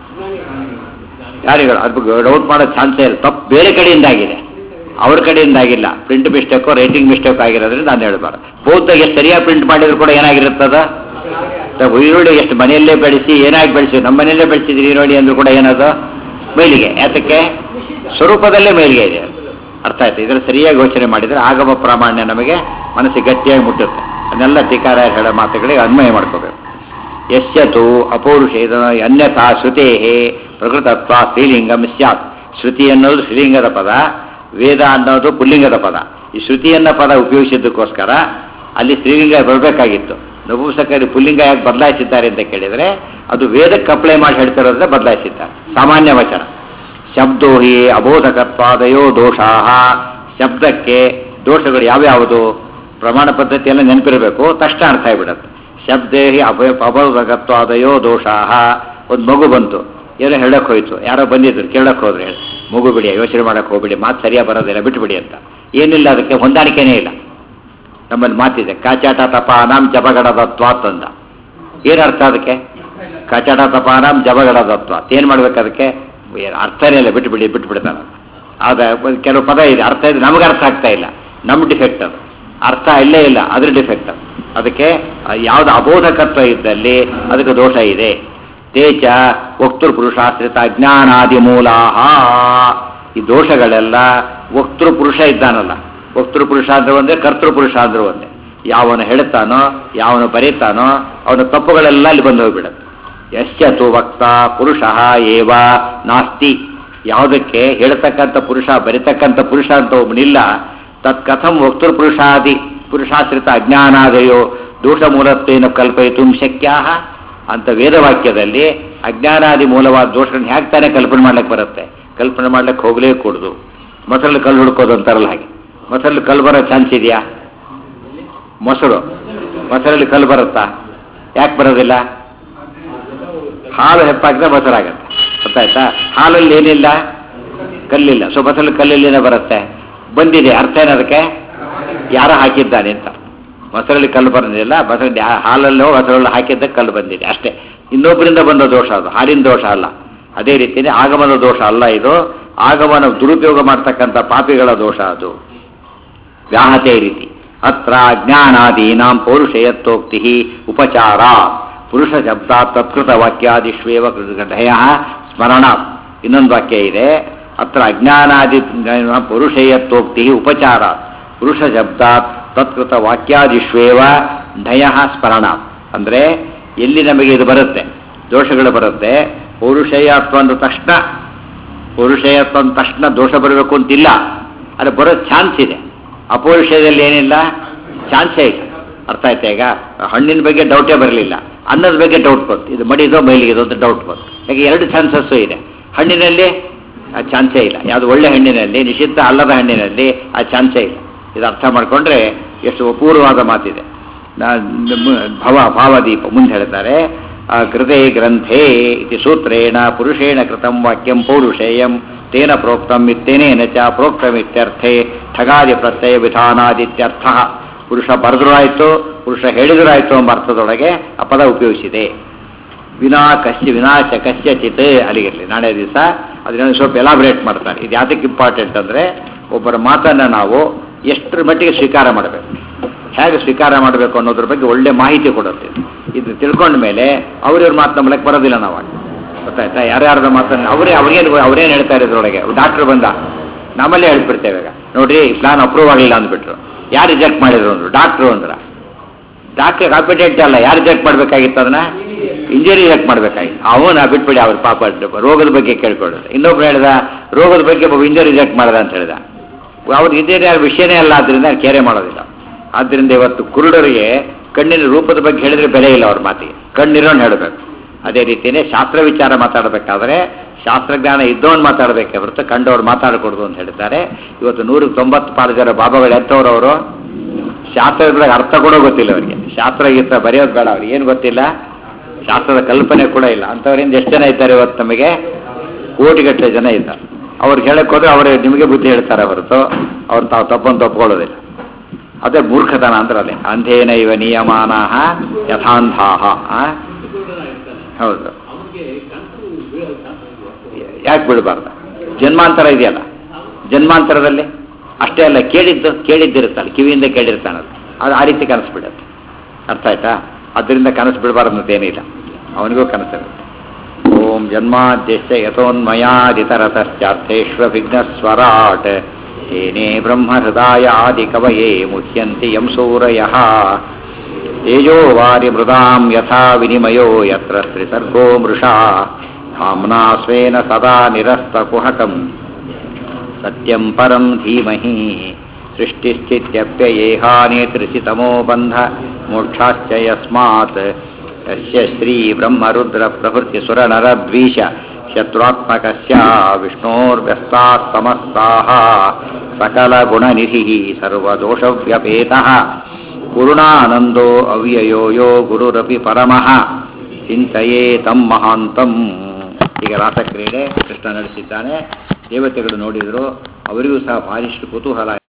ಯಾರಿಗಳು ಅದು ಡೌಟ್ ಮಾಡೋ ಚಾನ್ಸೇ ಇಲ್ಲ ತಪ್ಪು ಬೇರೆ ಕಡೆಯಿಂದ ಆಗಿದೆ ಅವ್ರ ಕಡೆಯಿಂದ ಆಗಿಲ್ಲ ಪ್ರಿಂಟ್ ಮಿಸ್ಟೇಕೋ ರೈಟಿಂಗ್ ಮಿಸ್ಟೇಕ್ ಆಗಿರೋದ್ರಿಂದ ನಾನು ಹೇಳ್ಬಾರ್ದು ಬೌದ್ಧ ಎಷ್ಟು ಸರಿಯಾಗಿ ಪ್ರಿಂಟ್ ಮಾಡಿದ್ರು ಕೂಡ ಏನಾಗಿರುತ್ತದ ಈರುಳ್ಳಿ ಎಷ್ಟು ಮನೆಯಲ್ಲೇ ಬೆಳೆಸಿ ಏನಾಗಿ ಬೆಳೆಸಿ ನಮ್ಮ ಮನೆಯಲ್ಲೇ ಬೆಳೆಸಿದ್ರಿ ಈರುಳ್ಳಿ ಅಂದ್ರೂ ಕೂಡ ಏನದು ಮೈಲಿಗೆ ಯಾತಕ್ಕೆ ಸ್ವರೂಪದಲ್ಲೇ ಮೈಲಿಗೆ ಇದೆ ಅರ್ಥ ಆಯ್ತು ಇದರ ಸರಿಯಾಗಿ ಯೋಚನೆ ಮಾಡಿದರೆ ಆಗಮ ಪ್ರಾಮಾಣ್ಯ ನಮಗೆ ಮನಸ್ಸಿಗೆ ಗಟ್ಟಿಯಾಗಿ ಮುಟ್ಟುತ್ತೆ ಅದನ್ನೆಲ್ಲ ಟೀಕಾರ ಹೇಳೋ ಮಾತುಗಳಿಗೆ ಅನ್ವಯ ಮಾಡ್ಕೋಬೇಕು ಯಶ್ಯತು ಅಪೌರುಷೇದ ಅನ್ಯಥಾ ಶ್ರುತೇ ಪ್ರಕೃತತ್ವ ಸ್ತ್ರೀಲಿಂಗಂ ಸ್ಯಾತ್ ಶ್ರುತಿ ಅನ್ನೋದು ಸ್ತ್ರೀಲಿಂಗದ ಪದ ವೇದ ಅನ್ನೋದು ಪುಲ್ಲಿಂಗದ ಪದ ಈ ಶ್ರುತಿಯನ್ನ ಪದ ಉಪಯೋಗಿಸಿದ್ದಕ್ಕೋಸ್ಕರ ಅಲ್ಲಿ ಸ್ತ್ರೀಲಿಂಗ ಬರಬೇಕಾಗಿತ್ತು ನಪುಂಸಕರು ಪುಲ್ಲಿಂಗ ಯಾಕೆ ಬದಲಾಯಿಸಿದ್ದಾರೆ ಅಂತ ಕೇಳಿದರೆ ಅದು ವೇದಕ್ಕೆ ಅಪ್ಲೈ ಮಾಡಿ ಹೇಳ್ತಿರೋದ್ರೆ ಬದಲಾಯಿಸಿದ್ದಾರೆ ಸಾಮಾನ್ಯ ವಚನ ಶಬ್ದೋ ಹಿ ಅಬೋಧಕತ್ವಾದಯೋ ದೋಷಾ ಶಬ್ದಕ್ಕೆ ದೋಷಗಳು ಯಾವ್ಯಾವುದು ಪ್ರಮಾಣ ಪದ್ಧತಿಯೆಲ್ಲ ನೆನಪಿರಬೇಕು ತಕ್ಷಣ ಅರ್ಥ ಆಗಿಬಿಡುತ್ತೆ ಶಬ್ದೇ ಹಿ ಅಭಯ ಅಬೋಧಕತ್ವಾದಯೋ ದೋಷಾ ಒಂದು ಮಗು ಬಂತು ಏನೋ ಹೇಳಕ್ ಹೋಯ್ತು ಯಾರೋ ಬಂದಿದ್ರು ಕೇಳಕ್ ಹೋದ್ರೆ ಹೇಳಿ ಮಗು ಬಿಡಿ ಯೋಚನೆ ಮಾಡಕ್ ಹೋಗ್ಬಿಡಿ ಮಾತು ಸರಿಯಾಗಿ ಬರೋದಿಲ್ಲ ಬಿಟ್ಬಿಡಿ ಅಂತ ಏನಿಲ್ಲ ಅದಕ್ಕೆ ಹೊಂದಾಣಿಕೆನೇ ಇಲ್ಲ ನಮ್ಮಲ್ಲಿ ಮಾತಿದೆ ಕಾಚಾಟ ತಪಾನಾಂ ಜಪಗಡದತ್ವ ಅಂತಂದ ಏನು ಅರ್ಥ ಅದಕ್ಕೆ ಕಚಟ ತಪಾನಾಂ ಜಪಗಡದತ್ವ ಏನು ಮಾಡ್ಬೇಕು ಅದಕ್ಕೆ ಏನ್ ಅರ್ಥನೇ ಇಲ್ಲ ಬಿಟ್ಟು ಬಿಡಿ ಬಿಟ್ಟು ಬಿಡ್ತಾನೆ ಆಗ ಒಂದ್ ಕೆಲವು ಪದ ಇದೆ ಅರ್ಥ ಇದೆ ನಮಗೆ ಅರ್ಥ ಆಗ್ತಾ ಇಲ್ಲ ನಮ್ಮ ಡಿಫೆಕ್ಟ್ ಅದು ಅರ್ಥ ಇಲ್ಲೇ ಇಲ್ಲ ಅದ್ರ ಡಿಫೆಕ್ಟ್ ಅದು ಅದಕ್ಕೆ ಯಾವ್ದು ಅಬೋಧಕತ್ವ ಇದ್ದಲ್ಲಿ ಅದಕ್ಕೆ ದೋಷ ಇದೆ ತೇಚ ವಕ್ತೃ ಪುರುಷಾಶ್ರಿತ ಅಜ್ಞಾನಾದಿ ಮೂಲಾಹ ಈ ದೋಷಗಳೆಲ್ಲ ವಕ್ತೃ ಪುರುಷ ಇದ್ದಾನಲ್ಲ ವಕ್ತೃ ಪುರುಷ ಅಂದ್ರೆ ಒಂದೇ ಕರ್ತೃ ಪುರುಷ ಅಂದ್ರೆ ಒಂದೇ ಯಾವನು ಹೇಳ್ತಾನೋ ಯಾವನು ಬರೀತಾನೋ ಅವನ ತಪ್ಪುಗಳೆಲ್ಲ ಅಲ್ಲಿ ಬಂದು ಹೋಗ್ಬಿಡುತ್ತೆ ಯಶ್ಚತು ವಕ್ತ ಪುರುಷ ಏವ ನಾಸ್ತಿ ಯಾವುದಕ್ಕೆ ಹೇಳ್ತಕ್ಕಂಥ ಪುರುಷ ಬರಿತಕ್ಕಂಥ ಪುರುಷ ಅಂತ ಒಬ್ಬನಿಲ್ಲ ತತ್ ಕಥಂ ವಕ್ತೃ ಪುರುಷಾದಿ ಪುರುಷಾಶ್ರಿತ ಅಜ್ಞಾನಾದಯೋ ದೋಷ ಮೂಲತ್ವೇನ ಕಲ್ಪಯಿತು ಶಕ್ಯಾ ಅಂತ ವೇದವಾಕ್ಯದಲ್ಲಿ ಅಜ್ಞಾನಾದಿ ಮೂಲವಾದ ದೋಷಗಳನ್ನ ಹೇಗೆ ತಾನೇ ಕಲ್ಪನೆ ಮಾಡ್ಲಿಕ್ಕೆ ಬರುತ್ತೆ ಕಲ್ಪನೆ ಮಾಡ್ಲಿಕ್ಕೆ ಹೋಗಲೇ ಕೂಡುದು ಮೊಸರಲ್ಲಿ ಕಲ್ಲು ಹುಡ್ಕೋದು ಅಂತಾರಲ್ಲ ಹಾಗೆ ಮೊಸರಲ್ಲಿ ಕಲ್ಲು ಬರೋ ಚಾನ್ಸ್ ಇದೆಯಾ ಮೊಸರು ಮೊಸರಲ್ಲಿ ಕಲ್ಲು ಬರುತ್ತಾ ಯಾಕೆ ಬರೋದಿಲ್ಲ ಹಾಲು ಹೆಪ್ಪಾಕಿದ್ರೆ ಮೊಸರಾಗತ್ತೆ ಗೊತ್ತಾಯ್ತಾ ಹಾಲಲ್ಲಿ ಏನಿಲ್ಲ ಕಲ್ಲಿಲ್ಲ ಸೊ ಮೊಸರಲ್ಲಿ ಕಲ್ಲಿಲ್ಲೇನೆ ಬರುತ್ತೆ ಬಂದಿದೆ ಅರ್ಥ ಏನದಕ್ಕೆ ಯಾರೋ ಹಾಕಿದ್ದಾನೆ ಅಂತ ಮೊಸರಲ್ಲಿ ಕಲ್ಲು ಬಂದಿಲ್ಲ ಮೊಸರಲ್ಲಿ ಹಾಲಲ್ಲೋ ಮೊಸರಲ್ಲಿ ಹಾಕಿದ್ದ ಕಲ್ಲು ಬಂದಿದೆ ಅಷ್ಟೇ ಇನ್ನೊಬ್ಬರಿಂದ ಬಂದ ದೋಷ ಅದು ಹಾಲಿನ ದೋಷ ಅಲ್ಲ ಅದೇ ರೀತಿಯೇ ಆಗಮನ ದೋಷ ಅಲ್ಲ ಇದು ಆಗಮನ ದುರುಪಯೋಗ ಮಾಡ್ತಕ್ಕಂಥ ಪಾಪಿಗಳ ದೋಷ ಅದು ವ್ಯಾಹತೆ ರೀತಿ ಅತ್ರ ಅಜ್ಞಾನಾದೀನಾಂ ಪೌರುಷಯತ್ವೋಕ್ತಿ ಉಪಚಾರ ಪುರುಷ ಶಬ್ದ ತತ್ಕೃತ ವಾಕ್ಯಾದಿಷ್ವೇವ ಢಯ ಸ್ಮರಣ ಇನ್ನೊಂದು ವಾಕ್ಯ ಇದೆ ಅತ್ರ ಅಜ್ಞಾನಾದಿ ಪೌರುಷೇಯತ್ವೋಕ್ತಿ ಉಪಚಾರ ಪುರುಷ ಶಬ್ದ ತತ್ಕೃತ ವಾಕ್ಯಾದಿಷ್ವೇವ ಢಯ ಸ್ಮರಣ ಅಂದರೆ ಎಲ್ಲಿ ನಮಗೆ ಇದು ಬರುತ್ತೆ ದೋಷಗಳು ಬರುತ್ತೆ ಪೌರುಷೇಯತ್ವ ಅಂದ ತಕ್ಷಣ ಪೌರುಷೇಯತ್ವ ಅಂದ ತಕ್ಷಣ ದೋಷ ಬರಬೇಕು ಅಂತಿಲ್ಲ ಅದು ಬರೋ ಚಾನ್ಸ್ ಇದೆ ಅಪೌರುಷಯದಲ್ಲಿ ಏನಿಲ್ಲ ಚಾನ್ಸೇ ಇಲ್ಲ ಅರ್ಥ ಆಯ್ತಾ ಈಗ ಹಣ್ಣಿನ ಬಗ್ಗೆ ಡೌಟೇ ಬರಲಿಲ್ಲ ಅನ್ನದ ಬಗ್ಗೆ ಡೌಟ್ ಬಂತು ಇದು ಮಡಿದೋ ಮೈಲಿಗೆದೋ ಅಂತ ಡೌಟ್ ಬಂತು ಯಾಕೆ ಎರಡು ಚಾನ್ಸಸ್ಸು ಇದೆ ಹಣ್ಣಿನಲ್ಲಿ ಆ ಚಾನ್ಸೇ ಇಲ್ಲ ಯಾವುದು ಒಳ್ಳೆ ಹಣ್ಣಿನಲ್ಲಿ ನಿಷಿದ್ಧ ಅಲ್ಲದ ಹಣ್ಣಿನಲ್ಲಿ ಆ ಚಾನ್ಸೇ ಇಲ್ಲ ಇದು ಅರ್ಥ ಮಾಡಿಕೊಂಡ್ರೆ ಎಷ್ಟು ಅಪೂರ್ವವಾದ ಮಾತಿದೆ ನಾ- ನಮ್ಮ ಭವ ಭಾವದೀಪ ಮುಂದೆ ಹೇಳ್ತಾರೆ ಆ ಕೃತೆ ಗ್ರಂಥೇ ಇತಿ ಸೂತ್ರೇಣ ಪುರುಷೇಣ ಕೃತಂ ವಾಕ್ಯಂ ಪೌರುಷೇಯಂ ತೇನ ಪ್ರೋಕ್ತಂ ಇತ್ತೇನೇನ ಚ ಪ್ರೋಕ್ತಮಿತ್ಯರ್ಥೆ ಠಗಾದಿ ಪ್ರತ್ಯಯ ವಿಧಾನಾದಿತ್ಯರ್ಥ ಪುರುಷ ಬರೆದ್ರೂ ಆಯಿತು ಪುರುಷ ಹೇಳಿದ್ರೂ ಆಯಿತು ಎಂಬ ಅರ್ಥದೊಳಗೆ ಆ ಪದ ಉಪಯೋಗಿಸಿದೆ ವಿನಾ ಕಶ್ಯ ವಿನಾಶ ಕಶ್ಯಚಿತ್ ಅಲ್ಲಿಗಿರಲಿ ನಾಳೆ ದಿವಸ ಅದನ್ನ ಸ್ವಲ್ಪ ಎಲಾಬ್ರೇಟ್ ಮಾಡ್ತಾರೆ ಇದು ಯಾತಕ್ಕೆ ಇಂಪಾರ್ಟೆಂಟ್ ಅಂದರೆ ಒಬ್ಬರ ಮಾತನ್ನು ನಾವು ಎಷ್ಟರ ಮಟ್ಟಿಗೆ ಸ್ವೀಕಾರ ಮಾಡಬೇಕು ಹೇಗೆ ಸ್ವೀಕಾರ ಮಾಡಬೇಕು ಅನ್ನೋದ್ರ ಬಗ್ಗೆ ಒಳ್ಳೆ ಮಾಹಿತಿ ಕೊಡುತ್ತೆ ಇದು. ಇದು ತಿಳ್ಕೊಂಡ ಮೇಲೆ ಅವ್ರಿವ್ರ ಮಾತು ನಂಬಲಕ್ಕೆ ಬರೋದಿಲ್ಲ ನಾವು ಆಗ. ಗೊತ್ತಾಯ್ತಾ ಯಾರ್ಯಾರ್ದ ಮಾತನ್ನು ಅವರೇ ಅವ್ರಿಗೇನು ಅವ್ರೇನು ಹೇಳ್ತಾ ಇರೋದ್ರೊಳಗೆ ಡಾಕ್ಟ್ರ್ ಬಂದ ನಮ್ಮಲ್ಲೇ ಹೇಳ್ಬಿಡ್ತೇವೆ ಈಗ ನೋಡ್ರಿ ಪ್ಲಾನ್ ಅಪ್ರೂವ್ ಆಗಲಿಲ್ಲ ಅಂದ್ಬಿಟ್ರು ಯಾರು ರಿಜೆಕ್ಟ್ ಮಾಡಿದ್ರು ಅಂದ್ರು ಡಾಕ್ಟ್ರು ಅಂದ್ರ ಡಾಕ್ಟರ್ ಕಾಂಪಿಟೆಂಟ್ ಅಲ್ಲ ಯಾರು ರಿಜೆಕ್ಟ್ ಮಾಡ್ಬೇಕಾಗಿತ್ತು ಅದನ್ನ ಇಂಜಿನಿಯರ್ ರಿಜೆಕ್ಟ್ ಮಾಡ್ಬೇಕಾಗಿತ್ತು ಅವನ ಬಿಟ್ಬಿಡಿ ಅವ್ರ ಪಾಪ ರೋಗದ ಬಗ್ಗೆ ಕೇಳ್ಕೊಳ್ಳೋದು ಇನ್ನೊಬ್ರು ಹೇಳ್ದ ರೋಗದ ಬಗ್ಗೆ ಒಬ್ಬ ಇಂಜಿನಿಯರ್ ರಿಜೆಕ್ಟ್ ಮಾಡ್ದ ಅಂತ ಹೇಳ್ದ ಅವ್ರು ಇಂಜಿನಿಯರ್ ವಿಷಯನೇ ಅಲ್ಲ ಆದ್ರಿಂದ ಕೇರೆ ಮಾಡೋದಿಲ್ಲ ಆದ್ರಿಂದ ಇವತ್ತು ಕುರುಡರಿಗೆ ಕಣ್ಣಿನ ರೂಪದ ಬಗ್ಗೆ ಹೇಳಿದ್ರೆ ಬೆಲೆ ಇಲ್ಲ ಅವ್ರ ಮಾತಿಗೆ ಕಣ್ಣಿರೋನ್ ಹೇಳಬೇಕು ಅದೇ ರೀತಿಯೇ ಶಾಸ್ತ್ರ ವಿಚಾರ ಮಾತಾಡಬೇಕಾದ್ರೆ ಶಾಸ್ತ್ರಜ್ಞಾನ ಇದ್ದವನ್ ಮಾತಾಡಬೇಕೆ ಹೊರತು ಕಂಡವ್ರು ಮಾತಾಡಕೂಡದು ಅಂತ ಹೇಳಿದ್ದಾರೆ ಇವತ್ತು ನೂರಕ್ಕೆ ತೊಂಬತ್ತು ಪಾಲು ಜನ ಬಾಬಾಗಳು ಎಂಥವ್ರು ಅವರು ಶಾಸ್ತ್ರಗಳಿಗೆ ಅರ್ಥ ಕೂಡ ಗೊತ್ತಿಲ್ಲ ಅವರಿಗೆ ಶಾಸ್ತ್ರ ಗೀತ್ರ ಬರೆಯೋದು ಬೇಡ ಅವ್ರಿಗೆ ಏನು ಗೊತ್ತಿಲ್ಲ ಶಾಸ್ತ್ರದ ಕಲ್ಪನೆ ಕೂಡ ಇಲ್ಲ ಅಂಥವ್ರಿಂದ ಎಷ್ಟು ಜನ ಇದ್ದಾರೆ ಇವತ್ತು ನಮಗೆ ಕೋಟಿಗಟ್ಟಲೆ ಜನ ಇದ್ದಾರೆ ಅವ್ರಿಗೆ ಹೇಳಕ್ ಹೋದ್ರೆ ಅವರು ನಿಮಗೆ ಬುದ್ಧಿ ಹೇಳ್ತಾರೆ ಹೊರತು ಅವ್ರು ತಾವು ತಪ್ಪನ್ನು ತಪ್ಕೊಳ್ಳೋದಿಲ್ಲ ಅದೇ ಮೂರ್ಖತನ ಅಂದ್ರೆ ಅದೇ ಅಂಧೇನ ಇವ ನಿಯಮಾನಾಹ ಯಥಾಂಧಾಹ ಆ? ಹೌದು ಯಾಕೆ ಬಿಡಬಾರ್ದು ಜನ್ಮಾಂತರ ಇದೆಯಲ್ಲ ಜನ್ಮಾಂತರದಲ್ಲಿ ಅಷ್ಟೇ ಅಲ್ಲ ಕೇಳಿದ್ದು ಕೇಳಿದ್ದಿರುತ್ತಲ್ಲ ಕಿವಿಯಿಂದ ಕೇಳಿರ್ತಾನಲ್ಲ ಅದು ಆ ರೀತಿ ಕನಸು ಬಿಡುತ್ತೆ ಅರ್ಥ ಆಯ್ತಾ ಅದರಿಂದ ಕನಸು ಬಿಡಬಾರ್ದು ಅಂತೇನಿಲ್ಲ ಅವನಿಗೂ ಕನಸಿರುತ್ತೆ ಓಂ ಜನ್ಮಾದ್ಯಶ್ಚ ಯಥೋನ್ಮಯಾದಿತರತಶ್ಚಾರ್ಥೇಶ್ವ ವಿಘ್ನಸ್ವರಾಟ್ ತೇನೇ ಬ್ರಹ್ಮಹೃದಾಯ ಆದಿ ಕವಯೇ ಮುಹ್ಯಂತಿ ಯಂ ಸೂರಯಃ ತೇಜೋ ವಾರಿ ಮೃದಾಂ ಯಥಾ ವಿನಿಮಯೋ ಯತ್ರ ತ್ರಿಸರ್ಗೋ ಮೃಷಾ ಧಾಮ್ನಾ ಸ್ವೇನ ಸದಾ ನಿರಸ್ತಕುಹಕಂ ಸತ್ಯಂ ಪರಂ ಧೀಮಹಿ ಸೃಷ್ಟಿಸ್ಥಿತ್ಯಪ್ಯಯೇಹಾನೇತೃಷಿತಮೋ ಬಂಧ ಮೋಕ್ಷಾಶ್ಚ ಯಸ್ಮಾತ್ ಯಸ್ಯ ಶ್ರೀ ಬ್ರಹ್ಮರುದ್ರ ಪ್ರಭೃತಿ ಸುರನರದ್ವೀಷ ಶತ್ರುತ್ಮಕಸ್ಯ ವಿಷ್ಣೋರ್ವ್ಯಸ್ತಾः ಸಮಸ್ತಾः सकलगुणनिधिः सर्वदोषव्यपेतः गुरुणानन्दो ಅವ್ಯಯೋ ಯೋ ಗುರುರಪಿ ಪರಮಃ ಚಿಂತೆಯೇ ತಂ ಮಹಾಂತಂ ಈಗ ರಾಸಕ್ರೀಡೆ ಕೃಷ್ಣ ನಡೆಸಿದ್ದಾನೆ ದೇವತೆಗಳು ನೋಡಿದ್ರು ಅವರಿಗೂ ಸಹ ಭಾರಿಷ್ಟು ಕುತೂಹಲ